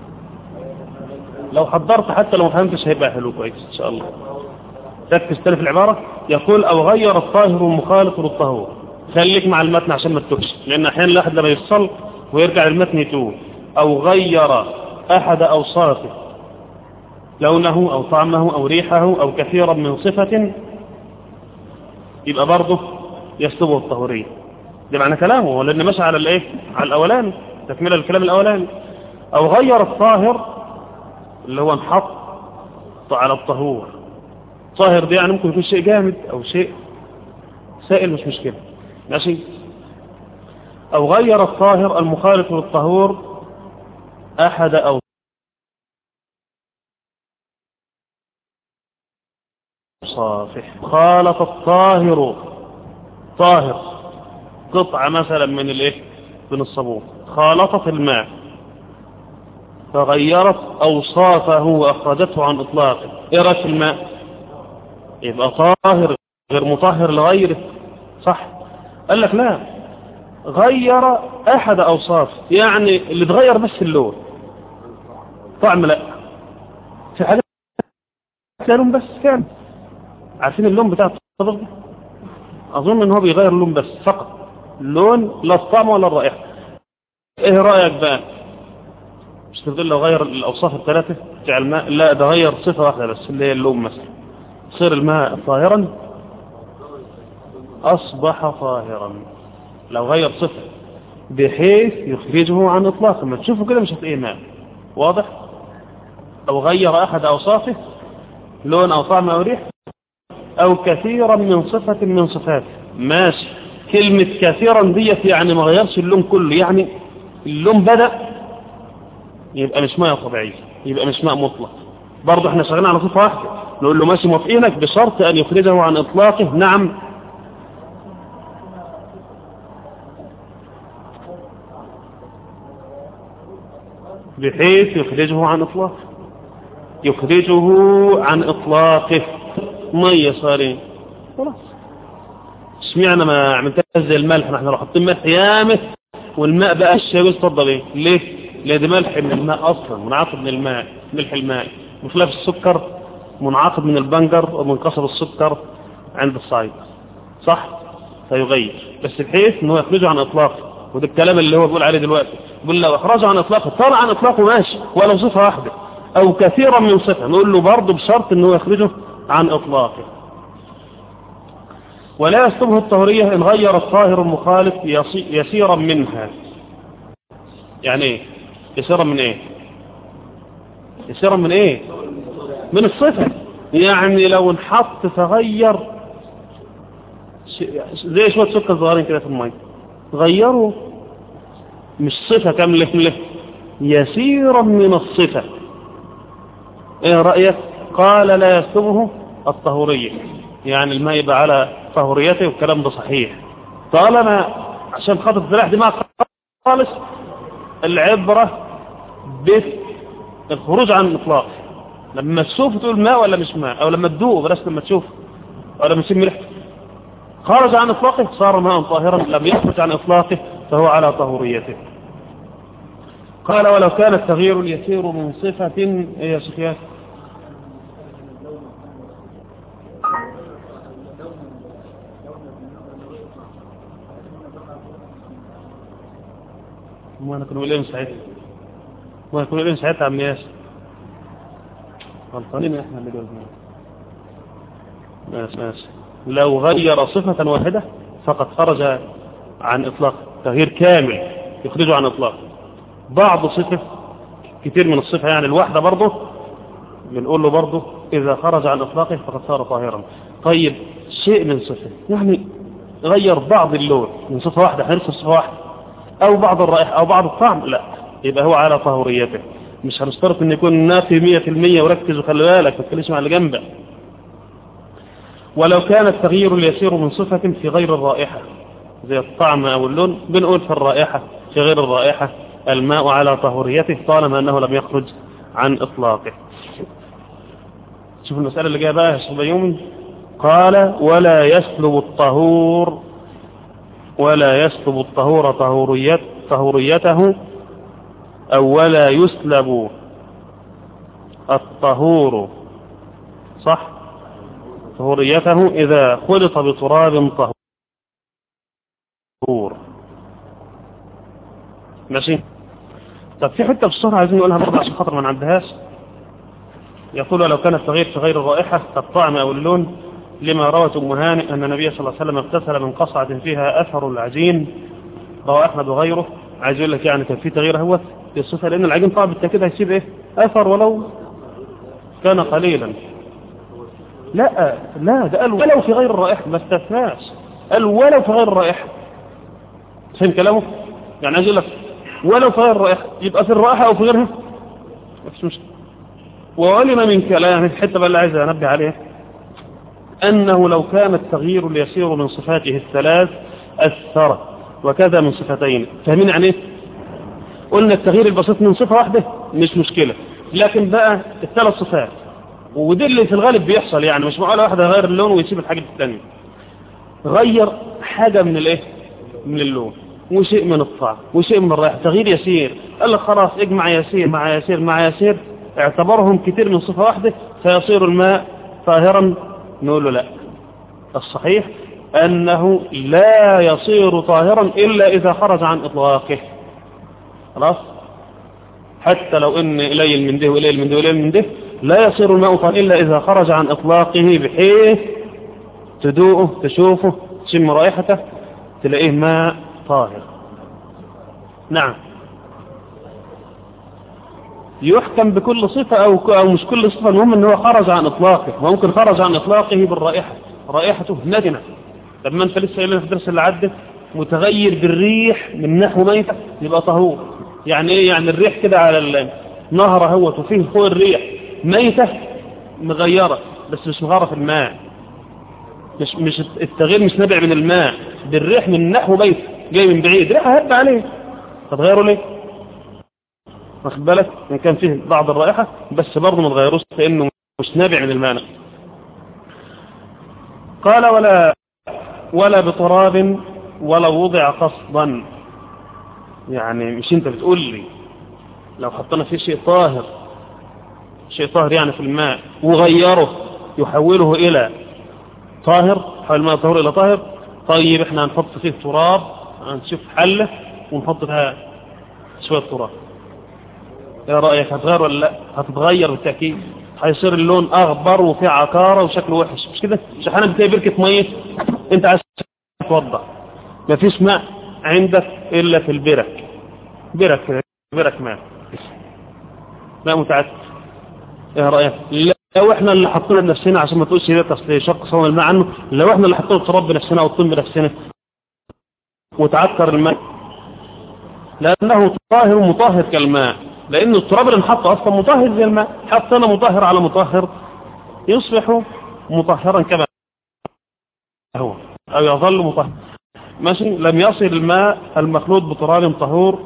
لو حضرت حتى لو ما فهمتش هيبقى حلو كويس إن شاء الله ركز تلف العبارة يقول أو غير الطاهر المخالط للطهور خليك مع المتن عشان ما تتوكش لأن أحيانا الواحد لما يفصل ويرجع للمتن يتوه أو غير أحد أوصافه لونه أو طعمه أو ريحه أو كثيرا من صفة يبقى برضه يسلبه الطهورية ده معنى كلامه لأن مشى على الإيه على الأولان تكملة الكلام الأولاني أو غير الطاهر اللي هو انحط على الطهور طاهر دي يعني ممكن يكون شيء جامد أو شيء سائل مش مشكلة ماشي أو غير الطاهر المخالف للطهور أحد أو صافح خالط الطاهر طاهر قطعة مثلا من الايه من الصابون خالطت الماء فغيرت أوصافه وأخرجته عن إطلاقه إيه رأيك الماء يبقى طاهر غير مطهر لغيره صح قال لك لا غير أحد أوصاف يعني اللي تغير بس اللون طعم لا في حاجة لون بس كان عارفين اللون بتاع الطبق ده أظن ان هو بيغير اللون بس فقط اللون لا الطعم ولا الرائحة ايه رأيك بقى مش تقول لو غير الأوصاف الثلاثة بتاع الماء لا ده غير صفة واحدة بس اللي هي اللون مثلا صير الماء طاهرا أصبح طاهرا لو غير صفة بحيث يخرجه عن إطلاقه ما تشوفه كده مش هتلاقيه ماء واضح أو غير أحد أوصافه لون أو طعم أو ريح أو كثيرا من صفة من صفاته ماشي كلمة كثيرا ديت يعني ما غيرش اللون كله يعني اللون بدأ يبقى مش ماء طبيعي يبقى مش ماء مطلق برضه احنا شغالين على صفة واحدة نقول له ماشي موافقينك بشرط أن يخرجه عن إطلاقه نعم بحيث يخرجه عن إطلاقه يخرجه عن إطلاقه مية صارين خلاص اشمعنى ما عملتها زي الملح احنا لو حاطين ملح يامه والماء بقى الشاي تفضل ايه ليه لان ده ملح من الماء اصلا منعقد من الماء ملح الماء بخلاف السكر منعقد من البنجر ومن قصب السكر عند الصعيد صح فيغير بس بحيث ان هو يخرجه عن اطلاقه وده الكلام اللي هو بيقول عليه دلوقتي بيقول لو اخرجه عن اطلاقه طلع عن اطلاقه ماشي ولو صفه واحده او كثيرا من صفه نقول له برضه بشرط ان هو يخرجه عن اطلاقه ولا يستبه الطهورية إن غير الطاهر المخالف يسيرا منها يعني ايه يسيرا من ايه يسيرا من ايه من الصفة يعني لو انحط تغير زي شوية سكر صغيرين كده في المية غيروا مش صفة كاملة له يسيرا من الصفة ايه رأيك قال لا يستبه الطهورية يعني الماء يبقى على طهوريته والكلام ده صحيح طالما عشان خاطر تريح دماغ خالص العبرة بالخروج عن الإطلاق لما تشوف تقول ماء ولا مش ماء أو لما تدوق بلاش لما تشوف ولا من سم ريحته خرج عن إطلاقه صار ماء طاهرا لم يخرج عن إطلاقه فهو على طهوريته قال ولو كان التغيير اليسير من صفة إيه يا سفيان ما انا كنا بنقول ساعتها ما كنا بنقول ساعتها عم ياسر غلطانين احنا اللي قلنا ماشي ماشي لو غير صفة واحدة فقد خرج عن اطلاق تغيير كامل يخرجه عن اطلاق بعض صفة كتير من الصفة يعني الواحدة برضه بنقول له برضه إذا خرج عن إطلاقه فقد صار طاهرا طيب شيء من صفة يعني غير بعض اللون من صفة واحدة حرص صفة واحدة أو بعض الرائحة أو بعض الطعم لا يبقى هو على طهوريته مش هنشترط ان يكون نافي 100% وركز وخلي بالك ما تتكلمش مع اللي جنبك ولو كان التغيير اليسير من صفة في غير الرائحة زي الطعم أو اللون بنقول في الرائحة في غير الرائحة الماء على طهوريته طالما أنه لم يخرج عن إطلاقه شوف المسألة اللي جاء بقى يا شيخ بيومي قال ولا يسلب الطهور ولا يسلب الطهور طهوريت طهوريته أو ولا يسلب الطهور صح طهوريته إذا خلط بتراب طهور ماشي طب في حتة بسرعة عايزين نقولها برضه عشان خاطر ما نعدهاش يقول لو كان التغيير في غير الرائحة كالطعم أو اللون لما روت أم هانئ أن النبي صلى الله عليه وسلم اغتسل من قصعة فيها أثر العجين رواه أحمد وغيره عايز يقول لك يعني كان في تغيير هو في الصفة لأن العجين طبعا بالتأكيد هيسيب إيه أثر ولو كان قليلا لا لا ده قال ولو في غير الرائحة ما استثناش قال ولو في غير الرائحة فهم كلامه يعني عايز يقول لك ولو في غير الرائحة يبقى في الرائحة أو في غيرها مفيش مشكلة وعلم من كلامه الحتة بقى اللي عايز أنبه عليه أنه لو كان التغيير اليسير من صفاته الثلاث أثر وكذا من صفتين فاهمين عن ايه قلنا التغيير البسيط من صفة واحدة مش مشكلة لكن بقى الثلاث صفات ودي اللي في الغالب بيحصل يعني مش معقولة واحدة غير اللون ويسيب الحاجة الثانية غير حاجة من الايه من اللون وشيء من الطعم وشيء من الرائحة تغيير يسير قال لك خلاص اجمع يسير مع يسير مع يسير اعتبرهم كتير من صفة واحدة فيصير الماء طاهرا نقول له لا الصحيح أنه لا يصير طاهرا إلا إذا خرج عن إطلاقه خلاص حتى لو إن قليل من ده وقليل من ده وقليل من ده لا يصير الماء طاهرا إلا إذا خرج عن إطلاقه بحيث تدوقه تشوفه تشم رائحته تلاقيه ماء طاهر نعم يحكم بكل صفة أو, أو مش كل صفة المهم أنه خرج عن إطلاقه وممكن خرج عن إطلاقه بالرائحة رائحته ندنة لما أنت لسه قايل في الدرس اللي عدت متغير بالريح من نحو ميتة يبقى طهور يعني إيه يعني الريح كده على النهر هو وفيه فوق الريح ميتة مغيرة بس مش مغارة في الماء مش مش التغيير مش نابع من الماء بالريح من نحو ميت جاي من بعيد ريحة هب عليه تتغيروا ليه واخد بالك ان كان فيه بعض الرائحة بس برضه ما تغيروش لانه مش نابع من المعنى قال ولا ولا بتراب ولا وضع قصدا يعني مش انت بتقول لي لو حطينا فيه شيء طاهر شيء طاهر يعني في الماء وغيره يحوله الى طاهر حول الماء طاهر الى طاهر طيب احنا هنحط فيه تراب هنشوف حله ونحط فيها شويه تراب ايه رأيك هتغير ولا لا هتتغير بالتأكيد هيصير اللون اغبر وفيه عكارة وشكله وحش مش كده مش احيانا بتلاقي بركة مية انت عايز توضح مفيش ماء عندك الا في البرك برك برك ماء ماء متعدد ايه رأيك لو احنا اللي حطينا بنفسنا عشان ما تقولش ده تصلي شق صوم الماء عنه لو احنا اللي حطينا التراب بنفسنا او الطين بنفسنا وتعكر الماء لانه طاهر مطهر كالماء لأن التراب اللي نحطه أصلا مطهر زي الماء حطينا مطهر على مطهر يصبح مطهرا كما هو أو يظل مطهر ماشي لم يصل الماء المخلوط بتراب طهور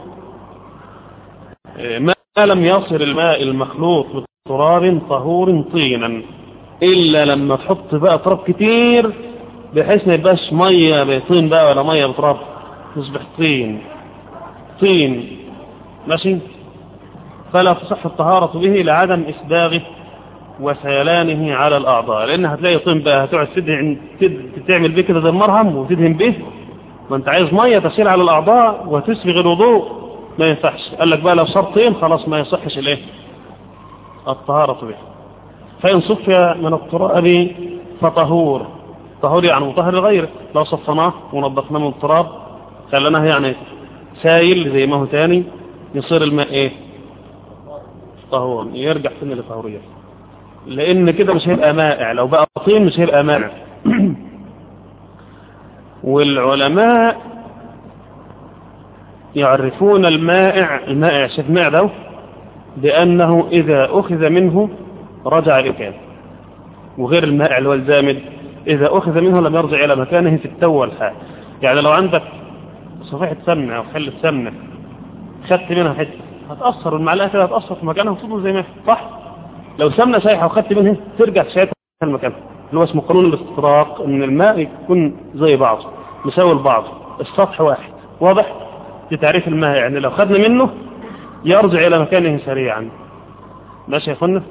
ما لم يصل الماء المخلوط بتراب طهور طينا إلا لما تحط بقى تراب كتير بحيث ما يبقاش مية بطين بقى ولا مية بتراب تصبح طين طين ماشي فلا تصح الطهارة به لعدم إسباغه وسيلانه على الأعضاء لأن هتلاقي طين بقى هتقعد تدهن تعمل بيه كده زي المرهم وتدهن به ما انت عايز مية تسيل على الأعضاء وتسبغ الوضوء ما ينفعش قال لك بقى لو صار طين خلاص ما يصحش الايه الطهارة به فإن صفي من التراب فطهور طهور يعني مطهر لغيره لو صفناه ونظفناه من التراب خلناه يعني سايل زي ما هو تاني يصير الماء ايه طهور يرجع تاني لطهورية لان كده مش هيبقى مائع لو بقى طين مش هيبقى مائع والعلماء يعرفون المائع المائع شوف مائع ده بأنه إذا أخذ منه رجع لكان وغير المائع اللي هو الجامد إذا أخذ منه لم يرجع إلى مكانه في التو والحال يعني لو عندك صفيحة سمنة أو حلة سمنة خدت منها حتة هتأثر المعلقة كده هتأثر في مكانها وتفضل زي ما هي صح لو سمنة سايحة وخدت منها ترجع تشايتها في المكان اللي هو اسمه قانون الاستطراق ان الماء يكون زي بعضه مساوي لبعضه السطح واحد واضح لتعريف الماء يعني لو خدنا منه يرجع إلى مكانه سريعا ماشي يا اخوانا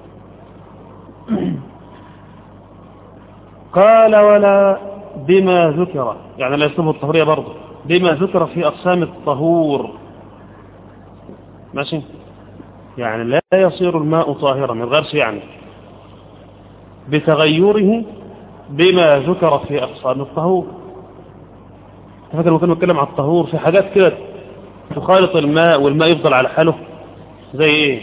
قال ولا بما ذكر يعني لا يسلمه الطهورية برضه بما ذكر في أقسام الطهور ماشي يعني لا يصير الماء طاهرا من غير يعني بتغيره بما ذكر في أقسام الطهور فاكر لما كنا بنتكلم على الطهور في حاجات كده تخالط الماء والماء يفضل على حاله زي ايه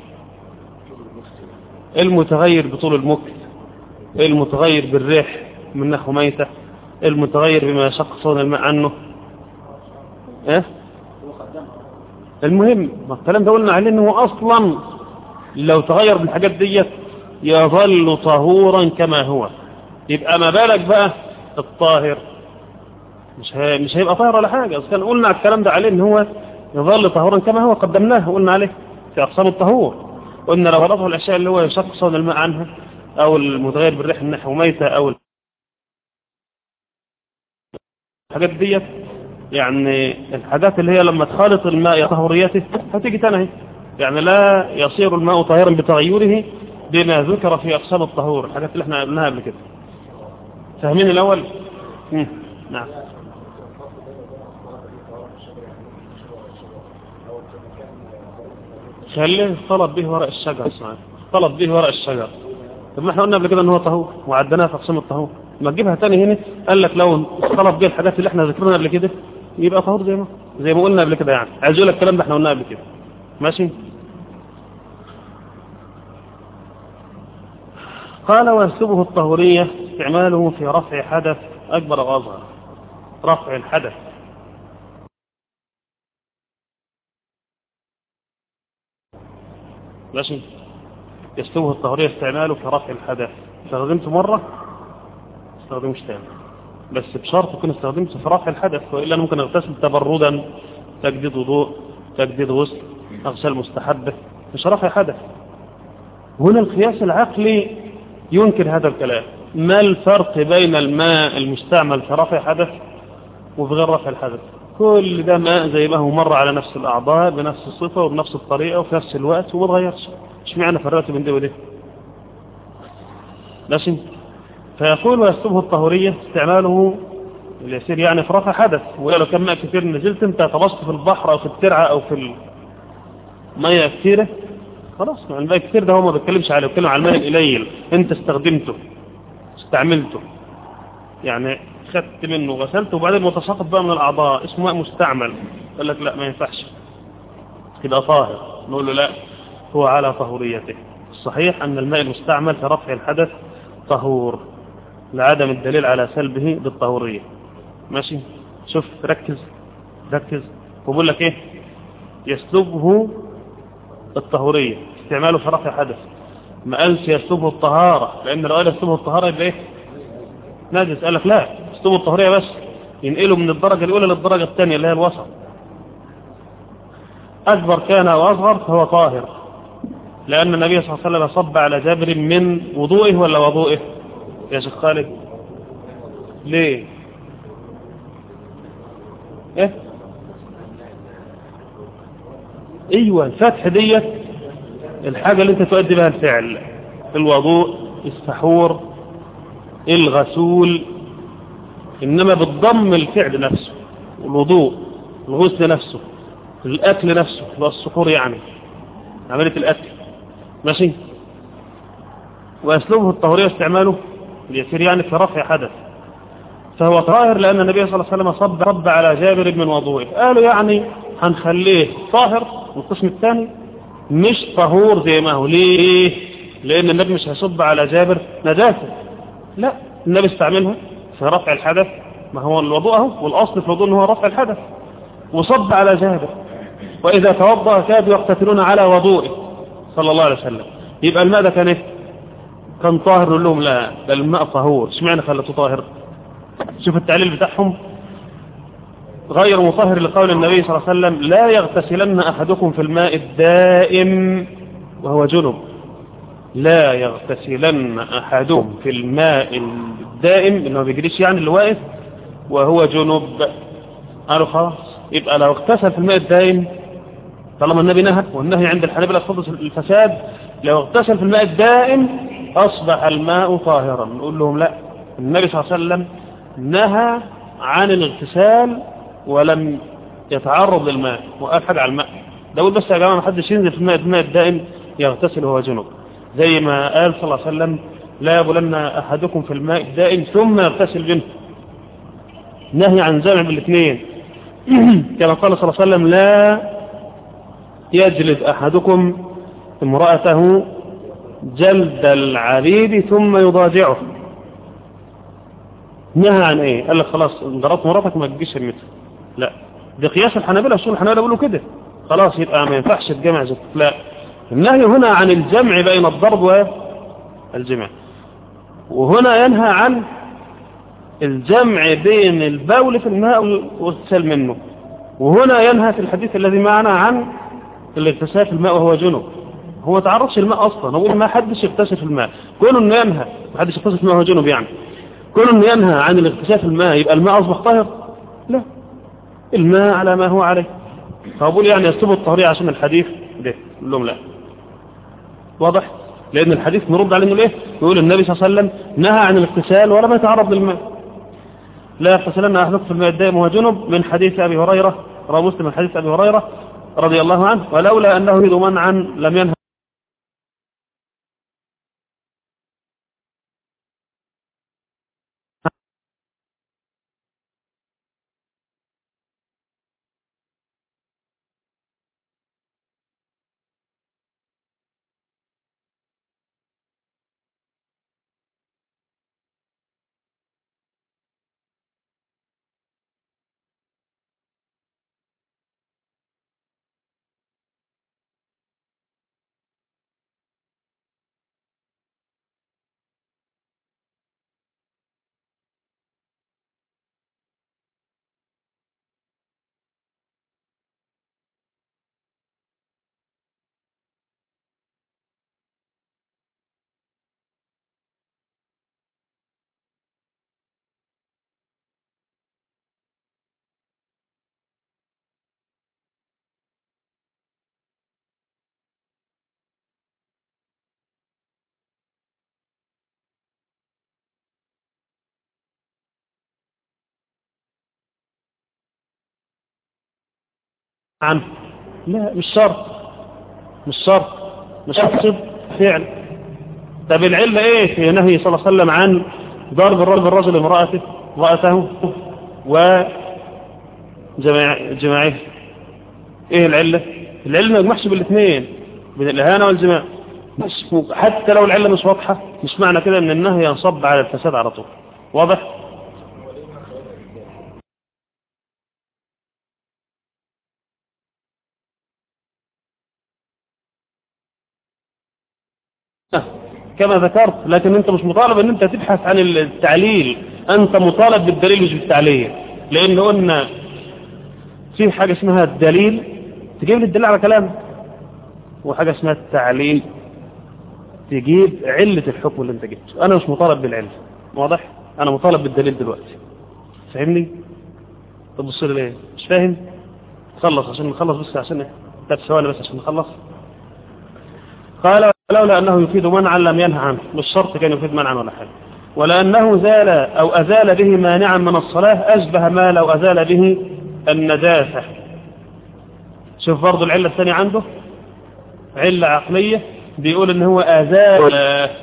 المتغير بطول المكت المتغير بالريح من نحو ميتة المتغير بما يشق صون الماء عنه ايه المهم ما الكلام ده قلنا عليه انه اصلا لو تغير بالحاجات ديت يظل طهورا كما هو يبقى ما بالك بقى الطاهر مش هي... مش هيبقى طاهر ولا حاجه اذا كان قلنا الكلام ده عليه ان هو يظل طهورا كما هو قدمناه وقلنا عليه في اقسام الطهور قلنا لو غلطه الاشياء اللي هو يشق صون الماء عنها او المتغير بالريح من نحو ميته او الحاجات ديت يعني الحاجات اللي هي لما تخالط الماء طهوريته هتيجي تنهي يعني لا يصير الماء طاهرا بتغيره بما ذكر في أقسام الطهور الحاجات اللي احنا قلناها قبل كده فاهمين الأول مم. نعم خليه طلب به ورق الشجر اسمعي طلب به ورق الشجر طب ما احنا قلنا قبل كده ان هو طهور وعدناها في اقسام الطهور ما تجيبها تاني هنا قال لك لو طلب به الحاجات اللي احنا ذكرناها قبل كده يبقى طهور زي ما زي ما قلنا قبل كده يعني عايز اقول لك الكلام ده احنا قلناه قبل كده ماشي قال ويسلبه الطهورية استعماله في رفع حدث أكبر وأصغر رفع الحدث ماشي يسلبه الطهورية استعماله في رفع الحدث استخدمته مرة استخدمش تاني بس بشرط يكون استخدمته في رفع الحدث وإلا ممكن اغتسل تبردا تجديد وضوء تجديد غسل أغسال مستحبة مش رفع حدث هنا القياس العقلي ينكر هذا الكلام ما الفرق بين الماء المستعمل في رفع حدث وفي غير رفع الحدث كل ده ماء زي ما هو مر على نفس الأعضاء بنفس الصفة وبنفس الطريقة وفي نفس الوقت وما تغيرش مش معنى فرقت بين دي ودي ماشي فيقول ويسلبه الطهورية استعماله اليسير يعني في رفع حدث ولو كان ماء كثير نزلت انت طبست في البحر او في الترعة او في المية كثيرة خلاص الماء كثير ده هو ما بيتكلمش عليه بيتكلم على الماء القليل انت استخدمته استعملته يعني خدت منه غسلته وبعدين متساقط بقى من الاعضاء اسمه ماء مستعمل قال لك لا ما ينفعش يبقى طاهر نقول له لا هو على طهوريته الصحيح ان الماء المستعمل في رفع الحدث طهور لعدم الدليل على سلبه بالطهورية ماشي شوف ركز ركز وبقول لك ايه يسلبه الطهورية استعماله في رفع حدث ما قالش يسلبه الطهارة لان لو قال يسلبه الطهارة يبقى ايه ناجس قال لك لا يسلبه الطهورية بس ينقله من الدرجة الاولى للدرجة الثانية اللي هي الوسط اكبر كان او اصغر فهو طاهر لان النبي صلى الله عليه وسلم صب على جابر من وضوئه ولا وضوئه يا شيخ خالد ليه ايه ايوه الفتح ديت الحاجة اللي انت تؤدي بها الفعل الوضوء السحور الغسول انما بالضم الفعل نفسه الوضوء الغسل نفسه الاكل نفسه والسحور يعني عملية الاكل ماشي واسلوبه الطهورية استعماله اليسير يعني في رفع حدث فهو طاهر لأن النبي صلى الله عليه وسلم صب رب على جابر من وضوئه قالوا يعني هنخليه طاهر القسم الثاني مش طهور زي ما هو ليه لأن النبي مش هيصب على جابر نجاسة لا النبي استعملها في رفع الحدث ما هو الوضوء اهو والأصل في الوضوء ان هو رفع الحدث وصب على جابر وإذا توضأ كادوا يقتتلون على وضوئه صلى الله عليه وسلم يبقى الماء ده كان ايه كان طاهر نقول لهم لا بل الماء طهور اشمعنى خلته طاهر شوف التعليل بتاعهم غير مطهر لقول النبي صلى الله عليه وسلم لا يغتسلن أحدكم في الماء الدائم وهو جنب لا يغتسلن أحدهم في الماء الدائم اللي ما بيجريش يعني اللي واقف وهو جنب قالوا خلاص يبقى لو اغتسل في الماء الدائم طالما النبي نهى والنهي عند الحنابلة يقتضي الفساد لو اغتسل في الماء الدائم أصبح الماء طاهرا نقول لهم لا النبي صلى الله عليه وسلم نهى عن الاغتسال ولم يتعرض للماء وقال حاجة على الماء ده يقول بس يا جماعة ما حدش ينزل في الماء الماء الدائم يغتسل وهو جنوب زي ما قال صلى الله عليه وسلم لا يبولن أحدكم في الماء الدائم ثم يغتسل منه نهي عن جمع بالاثنين كما قال صلى الله عليه وسلم لا يجلد أحدكم امرأته جلد العبيد ثم يضاجعه نهى عن ايه قال لك خلاص ضربت مراتك ما تجيش المثل لا ده قياس الحنابلة اصول الحنابلة بيقولوا كده خلاص يبقى ما ينفعش تجمع زوج لا النهي هنا عن الجمع بين الضرب والجمع وهنا ينهى عن الجمع بين البول في الماء والاغتسال منه وهنا ينهى في الحديث الذي معنا عن الاغتسال في الماء وهو جنوب هو ما تعرضش الماء اصلا هو ما حدش يغتسل في الماء كونه انه ينهى ما حدش يغتسل في الماء وهو جنوب يعني كونه انه ينهى عن الاغتسال في الماء يبقى الماء اصبح طاهر لا الماء على ما هو عليه فأقول يعني يسلبوا الطهرية عشان الحديث ده يقول لهم لا واضح لأن الحديث نرد عليه انه ليه يقول النبي صلى الله عليه وسلم نهى عن الاغتسال ولم يتعرض للماء لا يغتسلن أحدكم في الماء الدائم وهو جنب من حديث أبي هريرة رواه مسلم من حديث أبي هريرة رضي الله عنه ولولا أنه يريد منعا لم ينهى عنه لا مش شرط مش شرط مش شرط فعل طب العلة ايه في نهي صلى الله عليه وسلم عن ضرب الرجل الرجل امرأته امرأته و جماع جماعه ايه العلة العلة ما يجمعش بالاثنين بين الاهانة والجماع حتى لو العلة مش واضحة مش معنى كده ان النهي ينصب على الفساد على طول واضح كما ذكرت لكن انت مش مطالب ان انت تبحث عن التعليل انت مطالب بالدليل مش بالتعليل لان قلنا في حاجة اسمها الدليل تجيب لي الدليل على كلام وحاجة اسمها التعليل تجيب علة الحكم اللي انت جبته انا مش مطالب بالعلم واضح انا مطالب بالدليل دلوقتي فاهمني طب بص ليه مش فاهم خلص عشان نخلص بس عشان ثلاث ثواني بس عشان نخلص قال لولا أنه يفيد منعا لم ينهى عنه مش شرط كان يفيد منعا ولا حاجة ولأنه زال أو أزال به مانعا من الصلاة أشبه ما لو أزال به النجاسة شوف برضو العلة الثانية عنده علة عقلية بيقول ان هو أزال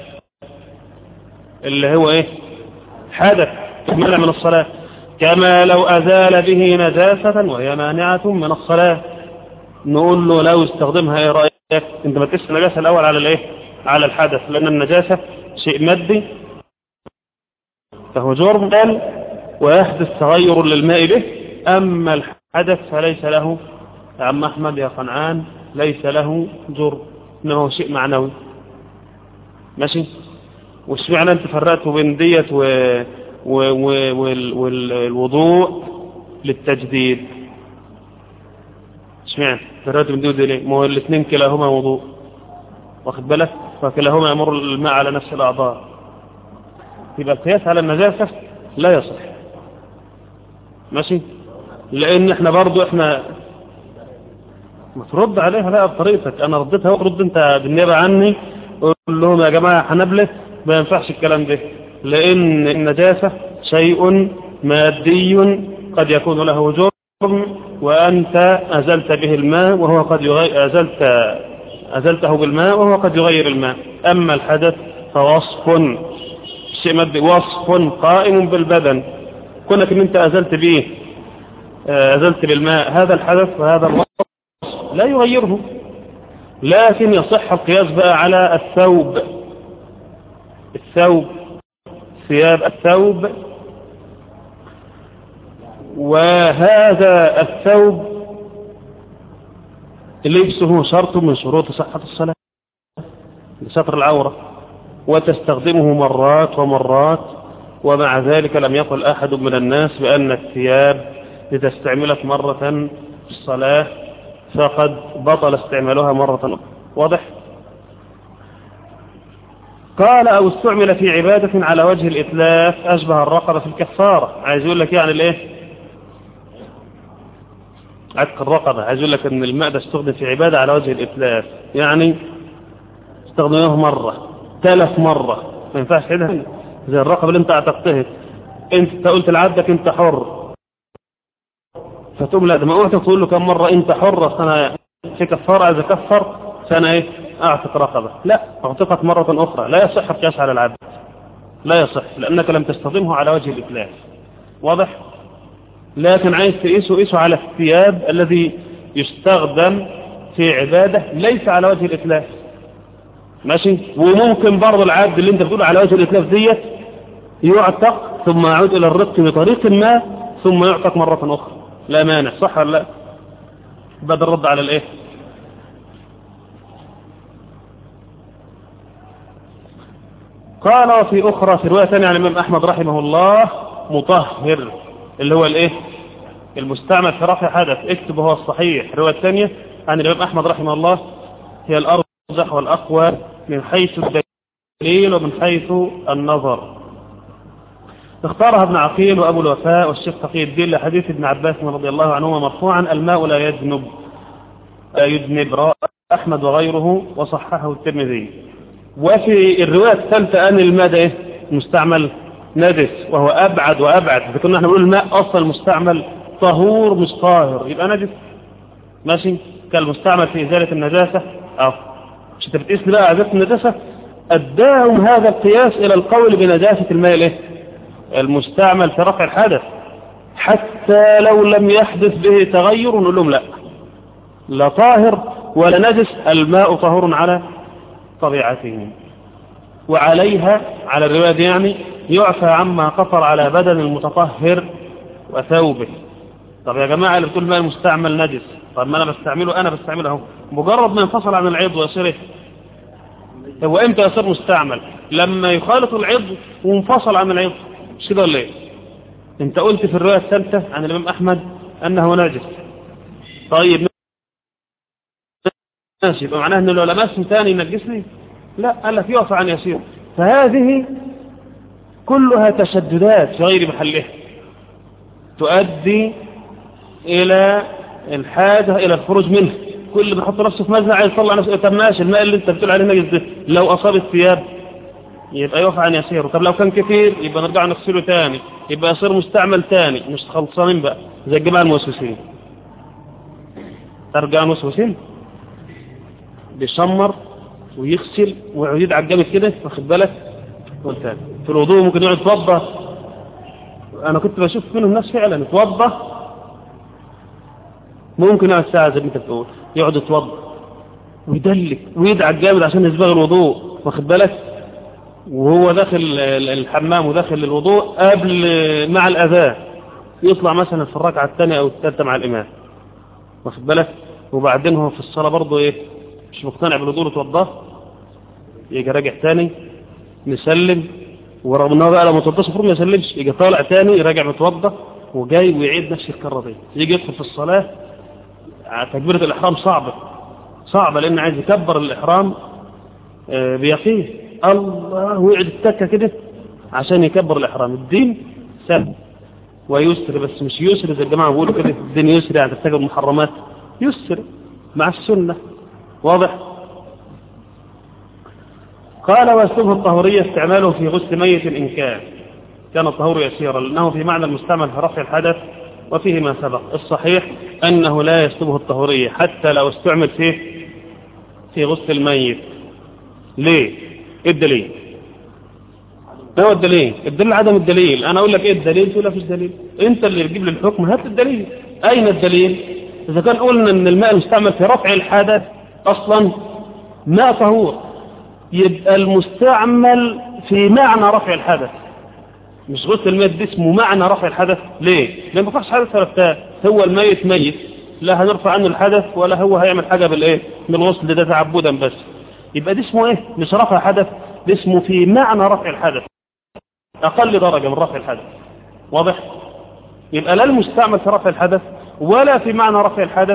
اللي هو ايه حدث منع من الصلاة كما لو أزال به نجاسة وهي مانعة من الصلاة نقول له لو استخدمها ايه رأيك انت ما تقيس النجاسة الاول على الايه على الحدث لان النجاسة شيء مادي فهو جرم ويحدث تغير للماء به اما حدث فليس له يا عم أحمد يا قنعان ليس له جر إنما هو شيء معنوي ماشي وش معنى أنت فرقته بين ديت و... و... و... وال... والوضوء للتجديد اشمعنى فرقته بين ديت ليه ما هو الاثنين كلاهما وضوء واخد بالك فكلاهما يمر الماء على نفس الأعضاء يبقى القياس على النجاسة لا يصح ماشي لان احنا برضو احنا ما ترد عليها بقى بطريقتك انا رديتها ورد انت بالنيابه عني قول لهم يا جماعه حنبله ما ينفعش الكلام ده لان النجاسه شيء مادي قد يكون له جرم وانت ازلت به الماء وهو قد يغير ازلت ازلته بالماء وهو قد يغير الماء اما الحدث فوصف شيء مادي وصف قائم بالبدن كونك ان انت ازلت به أزلت بالماء هذا الحدث وهذا الوصف لا يغيره لكن يصح القياس بقى على الثوب الثوب ثياب الثوب وهذا الثوب لبسه شرط من شروط صحة الصلاة لستر العورة وتستخدمه مرات ومرات ومع ذلك لم يقل أحد من الناس بأن الثياب إذا استعملت مرة في الصلاة فقد بطل استعمالها مرة أخرى واضح قال أو استعمل في عبادة على وجه الإتلاف أشبه الرقبة في الكفارة عايز يقول لك يعني الإيه عتق الرقبة عايز يقول لك أن الماء ده استخدم في عبادة على وجه الإتلاف يعني استخدموه مرة تلف مرة ما ينفعش كده زي الرقبة اللي انت اعتقتها انت قلت لعبدك انت حر فتقوم لا ده ما اوعى تقول له كم مرة انت حر انا في كفارة اذا كفر فانا ايه اعتق رقبة لا اعتقت مرة اخرى لا يصح القياس على العبد لا يصح لانك لم تستخدمه على وجه الاتلاف واضح لكن عايز تقيسه قيسه على الثياب الذي يستخدم في عبادة ليس على وجه الاتلاف ماشي وممكن برضه العبد اللي انت بتقول على وجه الاتلاف ديت يعتق ثم يعود الى الرق بطريق ما ثم يعتق مرة اخرى لا مانع صح ولا لا بدل الرد على الايه قال وفي اخرى في رواية ثانية عن الامام احمد رحمه الله مطهر اللي هو الايه المستعمل في رفع حدث اكتب هو الصحيح الرواية الثانية عن الامام احمد رحمه الله هي الارجح والاقوى من حيث الدليل ومن حيث النظر اختارها ابن عقيل وابو الوفاء والشيخ تقي الدين لحديث ابن عباس رضي الله عنهما مرفوعا الماء لا يجنب لا يجنب راء احمد وغيره وصححه الترمذي وفي الروايه الثالثه ان الماء ده ايه مستعمل نجس وهو ابعد وابعد اذا كنا احنا بنقول الماء اصلا مستعمل طهور مش طاهر يبقى نجس ماشي كالمستعمل في ازاله النجاسه اه مش انت بتقيس بقى ازاله النجاسه اداهم هذا القياس الى القول بنجاسه الماء الايه المستعمل في رفع الحدث حتى لو لم يحدث به تغير نقول لهم لا لا طاهر ولا نجس الماء طهور على طبيعته وعليها على الرواية دي يعني يعفى عما قطر على بدن المتطهر وثوبه طب يا جماعة اللي بتقول الماء المستعمل نجس طب ما انا بستعمله انا بستعمله اهو مجرد ما ينفصل عن العضو ويصير ايه هو امتى يصير مستعمل لما يخالط العضو وانفصل عن العضو مش كده ولا ايه انت قلت في الرواية الثالثة عن الامام احمد انه نجس طيب ماشي يبقى معناه انه لو لمسه ثاني ينجسني لا قال لك يقف عن يسير فهذه كلها تشددات في غير محلها تؤدي الى الحاجة الى الخروج منه كل ما يحط نفسه في مزرعة عايز يطلع نفسه طب ماشي الماء اللي انت بتقول عليه نجس ده لو اصاب الثياب يبقى يقف عن يسيره طب لو كان كثير يبقى نرجع نغسله تاني يبقى يصير مستعمل تاني مش خلصانين بقى زي الجماعة الموسوسين ترجع موسوسين بيشمر ويغسل ويعيد على الجامد كده واخد بالك والتاني في الوضوء ممكن يقعد يتوضى انا كنت بشوف منهم ناس فعلا يتوضى ممكن يقعد ساعة زي ما انت بتقول يقعد يتوضى ويدلك ويدعك جامد عشان يسبغ الوضوء واخد بالك وهو داخل الحمام وداخل الوضوء قبل مع الأذان يطلع مثلا في الركعة الثانية أو الثالثة مع الإمام واخد بالك وبعدين هو في الصلاة برضه إيه مش مقتنع بالوضوء توضاه يجي راجع تاني نسلم ورغم ان هو بقى لما توضاش المفروض ما يسلمش يجي طالع تاني يراجع متوضى وجاي ويعيد نفس الكره دي يجي يدخل في الصلاه تكبيره الاحرام صعبه صعبه لان عايز يكبر الاحرام بيقين الله ويقعد التكه كده عشان يكبر الاحرام الدين سهل ويسر بس مش يسر زي الجماعه بيقولوا كده الدين يسر يعني ترتكب المحرمات يسر مع السنه واضح قال واسلوبه الطهورية استعماله في غسل ميت إن كان كان الطهور يسيرا لأنه في معنى المستعمل في رفع الحدث وفيه ما سبق الصحيح أنه لا يسلبه الطهورية حتى لو استعمل فيه في غسل الميت ليه إيه الدليل ما هو الدليل الدليل عدم الدليل أنا أقول لك إيه الدليل تقول فيش دليل أنت اللي تجيب لي الحكم هات الدليل أين الدليل إذا كان قلنا أن الماء المستعمل في رفع الحدث أصلا ماء طهور يبقى المستعمل في معنى رفع الحدث مش غسل الميت ده اسمه معنى رفع الحدث ليه؟ لان ما فيش حدث ولا بتاع هو الميت ميت لا هنرفع عنه الحدث ولا هو هيعمل حاجه بالايه؟ من الغسل ده تعبدا بس يبقى ده اسمه ايه؟ مش رفع حدث ده اسمه في معنى رفع الحدث اقل درجه من رفع الحدث واضح؟ يبقى لا المستعمل في رفع الحدث ولا في معنى رفع الحدث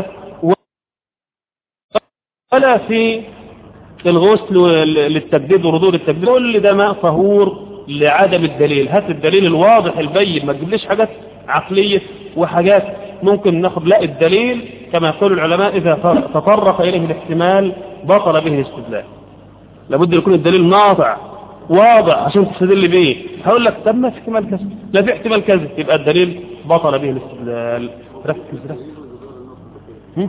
ولا في الغسل للتجديد وردود التجديد كل ده ماء طهور لعدم الدليل هات الدليل الواضح البين ما تجيبليش حاجات عقلية وحاجات ممكن ناخد لا الدليل كما يقول العلماء إذا تطرق إليه الاحتمال بطل به الاستدلال لابد يكون الدليل ناطع واضح عشان تستدل به هقول لك طب ما في احتمال كذا لا في احتمال كذا يبقى الدليل بطل به الاستدلال ركز ركز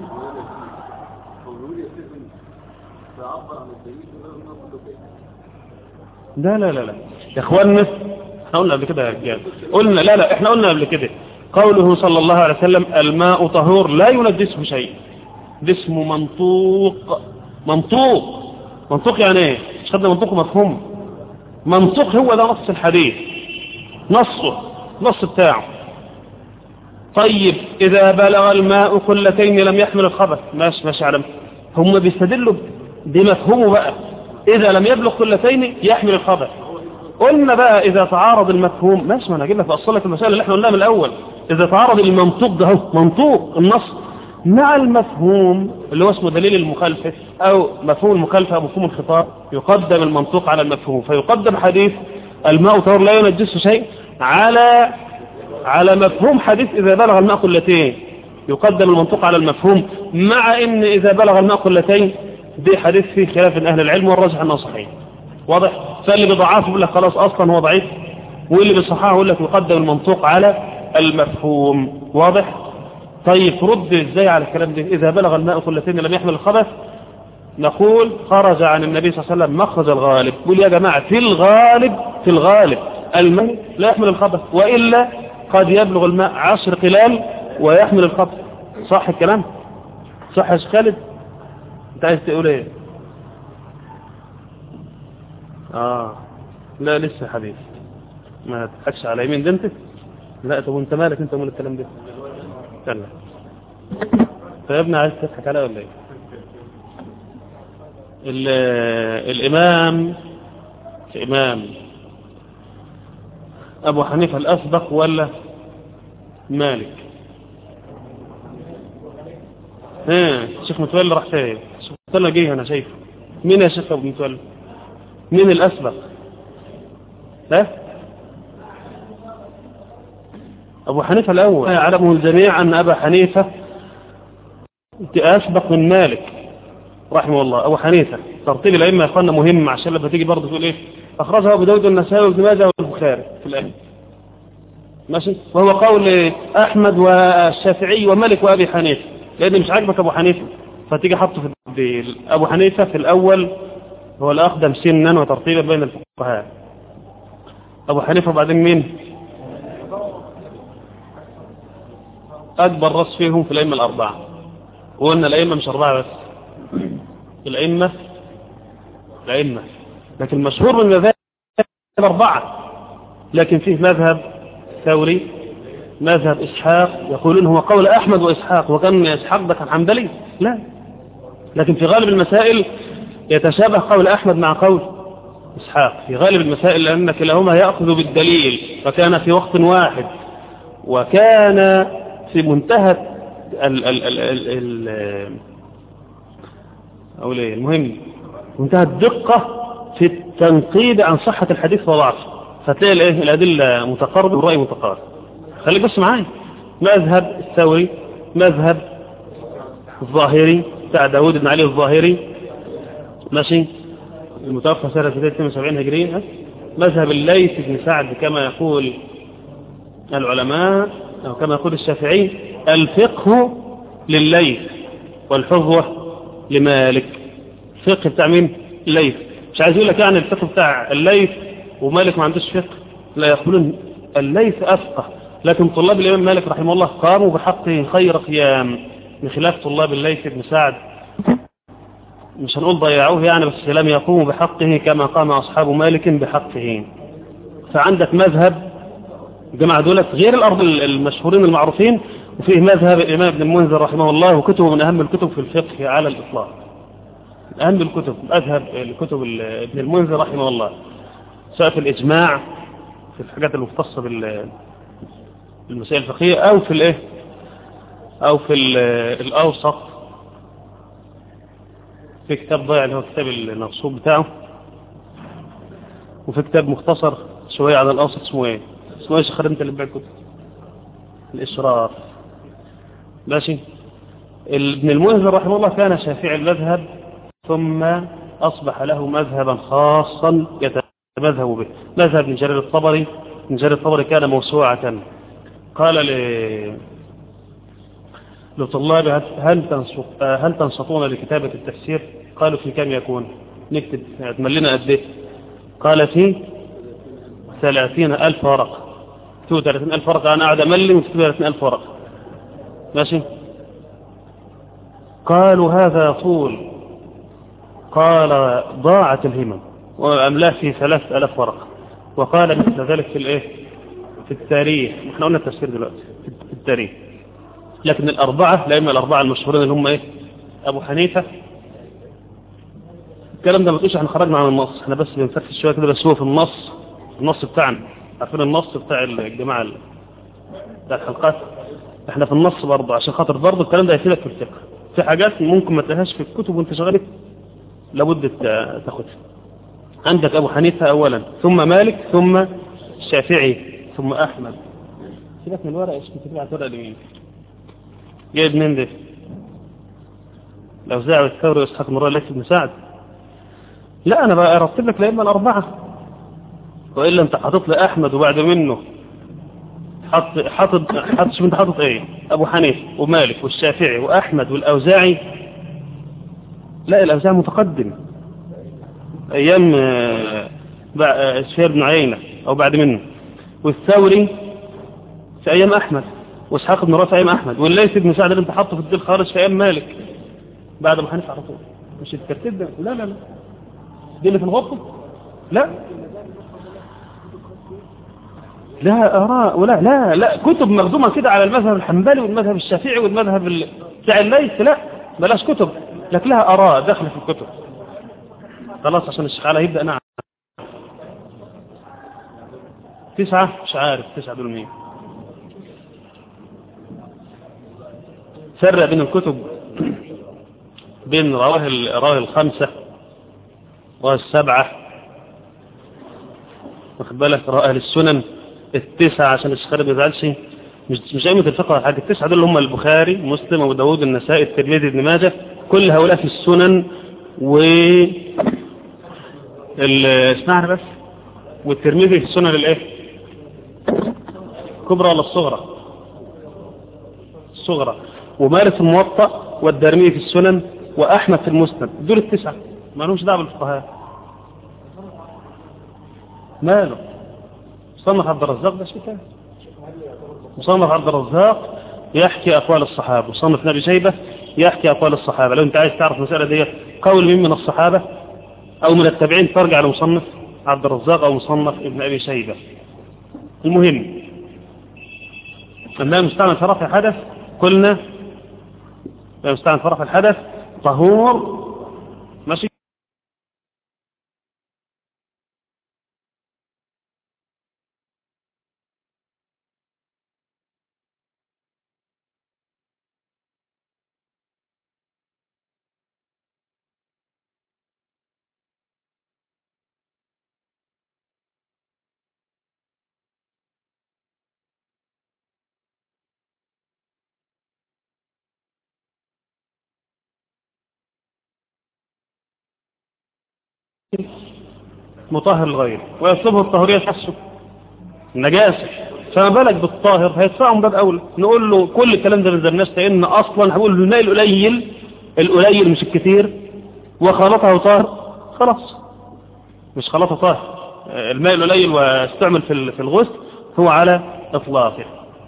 لا لا لا لا يا اخواننا احنا قلنا قبل كده يا رجال قلنا لا لا احنا قلنا قبل كده قوله صلى الله عليه وسلم الماء طهور لا ينجسه شيء ده اسمه منطوق منطوق منطوق يعني ايه مش خدنا منطوق مفهوم منطوق هو ده نص الحديث نصه نص بتاعه طيب إذا بلغ الماء كلتين لم يحمل الخبث ماشي ماشي علم هم بيستدلوا بمفهومه بقى إذا لم يبلغ كلتين يحمل الخبث قلنا بقى إذا تعارض المفهوم ماشي ما أنا أجيب لك أصل لك المسائل اللي احنا قلناها من الأول إذا تعارض المنطوق ده هو منطوق النص مع المفهوم اللي هو اسمه دليل المخالفة أو مفهوم المخالفة أو مفهوم الخطاب يقدم المنطوق على المفهوم فيقدم حديث الماء طهور لا ينجسه شيء على على مفهوم حديث إذا بلغ الماء قلتين يقدم المنطوق على المفهوم مع ان إذا بلغ الماء قلتين دي حديث فيه خلاف من أهل العلم والراجح أنه صحيح واضح فاللي بضعافه يقول لك خلاص أصلا هو ضعيف واللي بصححه يقول لك يقدم المنطوق على المفهوم واضح طيب رد ازاي على الكلام ده إذا بلغ الماء قلتين لم يحمل الخبث نقول خرج عن النبي صلى الله عليه وسلم مخرج الغالب قول يا جماعة في الغالب في الغالب الماء لا يحمل الخبث وإلا قد يبلغ الماء عشر قلال ويحمل الخبث صح الكلام صح يا خالد انت عايز تقول ايه اه لا لسه يا حبيبي ما تضحكش على يمين ده انت لا طب وانت مالك انت مال الكلام ده استنى طيب يا ابني عايز تضحك عليا ولا ايه الامام الامام ابو حنيفه الاسبق ولا مالك ها الشيخ متولي راح فين الشيخ متولي جه انا شايفه مين يا شيخ ابو متولي مين الاسبق ها ابو حنيفه الاول يعلمه الجميع ان ابا حنيفه اسبق من مالك رحمه الله ابو حنيفه ترتيب الائمه يا اخوانا مهم عشان لما تيجي برضه تقول ايه اخرجها ابو داود النسائي وابن ماجه والبخاري في الائمه ماشي وهو قول احمد والشافعي ومالك وابي حنيفه لان مش عاجبك ابو حنيفه فتيجي حطه في الديل ابو حنيفه في الاول هو الاقدم سنا وترتيبا بين الفقهاء ابو حنيفه وبعدين مين اكبر راس فيهم في الائمه الاربعه وقلنا الائمه مش اربعه بس الائمه الائمه لكن المشهور من المذاهب الاربعه لكن فيه مذهب ثوري مذهب إسحاق يقولون هو قول أحمد وإسحاق وكان إسحاق ده كان حنبلي لا لكن في غالب المسائل يتشابه قول أحمد مع قول إسحاق في غالب المسائل لأن كلاهما يأخذ بالدليل فكان في وقت واحد وكان في منتهى ال ال ال ال ال أو ليه المهم منتهى الدقة في التنقيب عن صحة الحديث وضعفه فتلاقي الايه الأدلة متقاربة والرأي متقارب خليك بس معايا مذهب الثوري مذهب الظاهري بتاع داود بن علي الظاهري ماشي المتوفى سنة 72 هجرية مذهب الليث بن سعد كما يقول العلماء أو كما يقول الشافعي الفقه لليث والحظوة لمالك فقه بتاع مين الليث مش عايز يقول لك يعني الفقه بتاع الليث ومالك ما عندوش فقه لا يقولون الليث أفقه لكن طلاب الإمام مالك رحمه الله قاموا بحقه خير قيام بخلاف طلاب الليث بن سعد مش هنقول ضيعوه يعني بس لم يقوموا بحقه كما قام أصحاب مالك بحقه فعندك مذهب جماعة دولت غير الأرض المشهورين المعروفين وفيه مذهب الإمام ابن المنذر رحمه الله وكتبه من أهم الكتب في الفقه على الإطلاق أهم الكتب مذهب الكتب ابن المنذر رحمه الله سواء في الإجماع في الحاجات المختصة بالمسائل الفقهية أو في الإيه أو في الأوسط في كتاب ضايع اللي هو كتاب المغصوب بتاعه وفي كتاب مختصر شوية على الأوسط اسمه ايه اسمه ايه شخر انت اللي بيع كتب الإشراف ماشي ابن المنذر رحمه الله كان شافعي المذهب ثم أصبح له مذهبا خاصا يتمذهب به مذهب ابن جرير الطبري ابن جرير الطبري كان موسوعة قال ل لطلاب هل تنشط هل تنشطون لكتابة التفسير قالوا في كم يكون نكتب تملنا قد ايه قال في ثلاثين ألف ورقة تو ثلاثين ألف ورقة أنا قاعد أملي وتكتب ثلاثين ألف ورقة ماشي قالوا هذا طول قال ضاعت الهمم وأملاه في ثلاث ألف ورقة وقال مثل ذلك في الايه في التاريخ احنا قلنا التفسير دلوقتي في التاريخ لكن الأربعة الأئمة الأربعة المشهورين اللي هم إيه أبو حنيفة الكلام ده ما تقولش احنا خرجنا عن النص احنا بس بنفتش شوية كده بس هو في النص النص بتاعنا عارفين النص بتاع الجماعة بتاع الحلقات احنا في النص برضه عشان خاطر برضه الكلام ده يفيدك في الفقه في حاجات ممكن ما تلاقيهاش في الكتب وانت شغال لابد تاخدها عندك أبو حنيفة أولا ثم مالك ثم الشافعي ثم أحمد سيبك من الورق ايش كنت تبعت ورقة لمين جايب مين ده الأوزاع والثوري وإسحاق مرة ليس بن سعد لا أنا بقى أرتب لك الأئمة الأربعة وإلا أنت حاطط لي أحمد وبعد منه حط حاطط حاطط شو أنت حاطط إيه أبو حنيفة ومالك والشافعي وأحمد والأوزاعي لا الأوزاعي متقدم أيام سفير بن عيينة أو بعد منه والثوري في أيام أحمد واسحاق بن رافع ايام احمد والليث بن سعد اللي انت حاطه في الديل خارج في ايام مالك بعد ابو حنيفه على طول مش الترتيب ده لا لا لا دي اللي في الغرفه لا لا اراء ولا لا لا كتب مخدومه كده على المذهب الحنبلي والمذهب الشافعي والمذهب ال... بتاع الليث لا بلاش كتب لك لها اراء داخله في الكتب خلاص عشان الشيخ علي يبدا نعم تسعه مش عارف تسعه دول مين فرق بين الكتب بين رواه رواه الخمسة رواه السبعة واخد بالك رواه أهل السنن التسعة عشان الشيخ ما يزعلش مش مش أئمة الفقه ولا حاجة التسعة دول هم البخاري مسلم أبو داوود النسائي الترمذي ابن ماجه كل هؤلاء في السنن و اسمعنا بس والترمذي في السنن الايه كبرى ولا الصغرى الصغرى ومالك في الموطأ والدارمي في السنن وأحمد في المسند دول التسعة ما لهمش دعوه بالفقهاء ماله مصنف عبد الرزاق ده شيء ثاني مصنف عبد الرزاق يحكي أقوال الصحابة مصنف نبي شيبة يحكي أقوال الصحابة لو أنت عايز تعرف المسألة دي قول مين من الصحابة أو من التابعين ترجع لمصنف عبد الرزاق أو مصنف ابن أبي شيبة المهم الماء المستعمل في رفع حدث قلنا الماء المستعمل في رفع الحدث طهور ماشي مطهر الغير ويطلبه الطهورية تحسه النجاسة فما بالك بالطاهر هيدفعه من باب أولى نقول له كل الكلام ده نزلناش لأن أصلا هقول له الماء القليل القليل مش الكثير وخلطه طاهر خلاص مش خلطه طاهر الماء القليل واستعمل في في الغسل هو على إطلاقه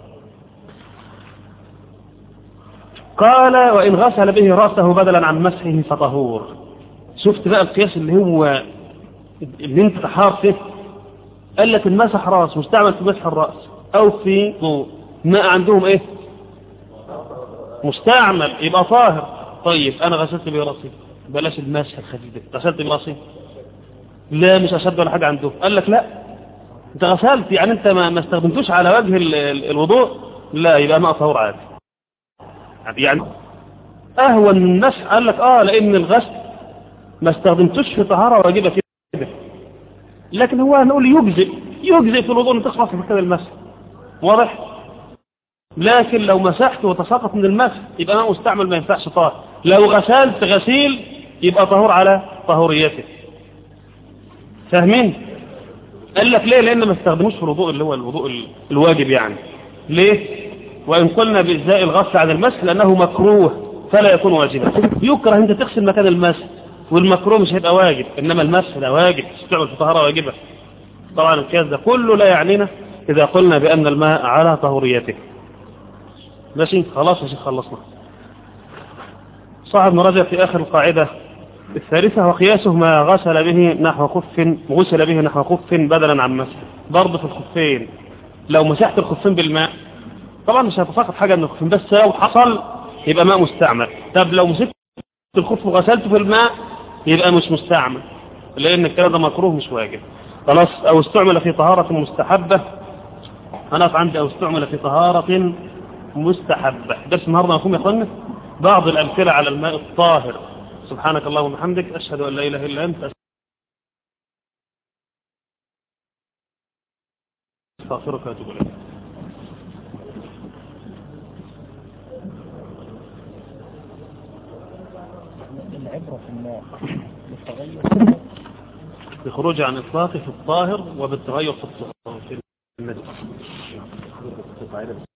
قال وإن غسل به رأسه بدلا عن مسحه فطهور شفت بقى القياس اللي هو اللي انت تحار فيه قال لك المسح راس مستعمل في مسح الرأس او في ماء عندهم ايه مستعمل يبقى طاهر طيب انا غسلت براسي بلاش المسح الخفيف ده غسلت براسي لا مش اشد ولا حاجه عندهم قال لك لا انت غسلت يعني انت ما, ما استخدمتوش على وجه ال ال الوضوء لا يبقى ماء طهور عادي يعني اهون من المسح قال لك اه لان الغسل ما استخدمتوش في طهاره واجبه كده لكن هو هنقول يجزئ يجزئ في الوضوء ان تخلص في كده المسح واضح لكن لو مسحت وتساقط من المسح يبقى ما مستعمل ما ينفعش طاهر لو غسلت غسيل يبقى طهور على طهوريته فاهمين قال لك ليه لان ما استخدموش في الوضوء اللي هو الوضوء الواجب يعني ليه وان قلنا باجزاء الغسل عن المسح لانه مكروه فلا يكون واجبا يكره انت تغسل مكان المسح والمكروه مش هيبقى واجب انما المسح ده واجب تستعمل في طهاره واجبه طبعا القياس ده كله لا يعنينا اذا قلنا بان الماء على طهوريته ماشي خلاص يا شيخ خلصنا صاحب مراجع في اخر القاعده الثالثة وقياسه ما غسل به نحو خف غسل به نحو خف بدلا عن مسح برضه في الخفين لو مسحت الخفين بالماء طبعا مش هتساقط حاجة من الخفين بس لو حصل يبقى ماء مستعمل طب لو مسكت الخف وغسلته في الماء يبقى مش مستعمل لان الكلام ده مكروه مش واجب خلاص او استعمل في طهارة مستحبة هنقف عندي او استعمل في طهارة مستحبة درس النهارده مفهوم يا اخوانا بعض الامثلة على الماء الطاهر سبحانك اللهم وبحمدك اشهد ان لا اله الا انت استغفرك واتوب اليك العبرة في الماء بالتغير بخروج عن اطلاقه في الطاهر وبالتغير في الطهور في النجس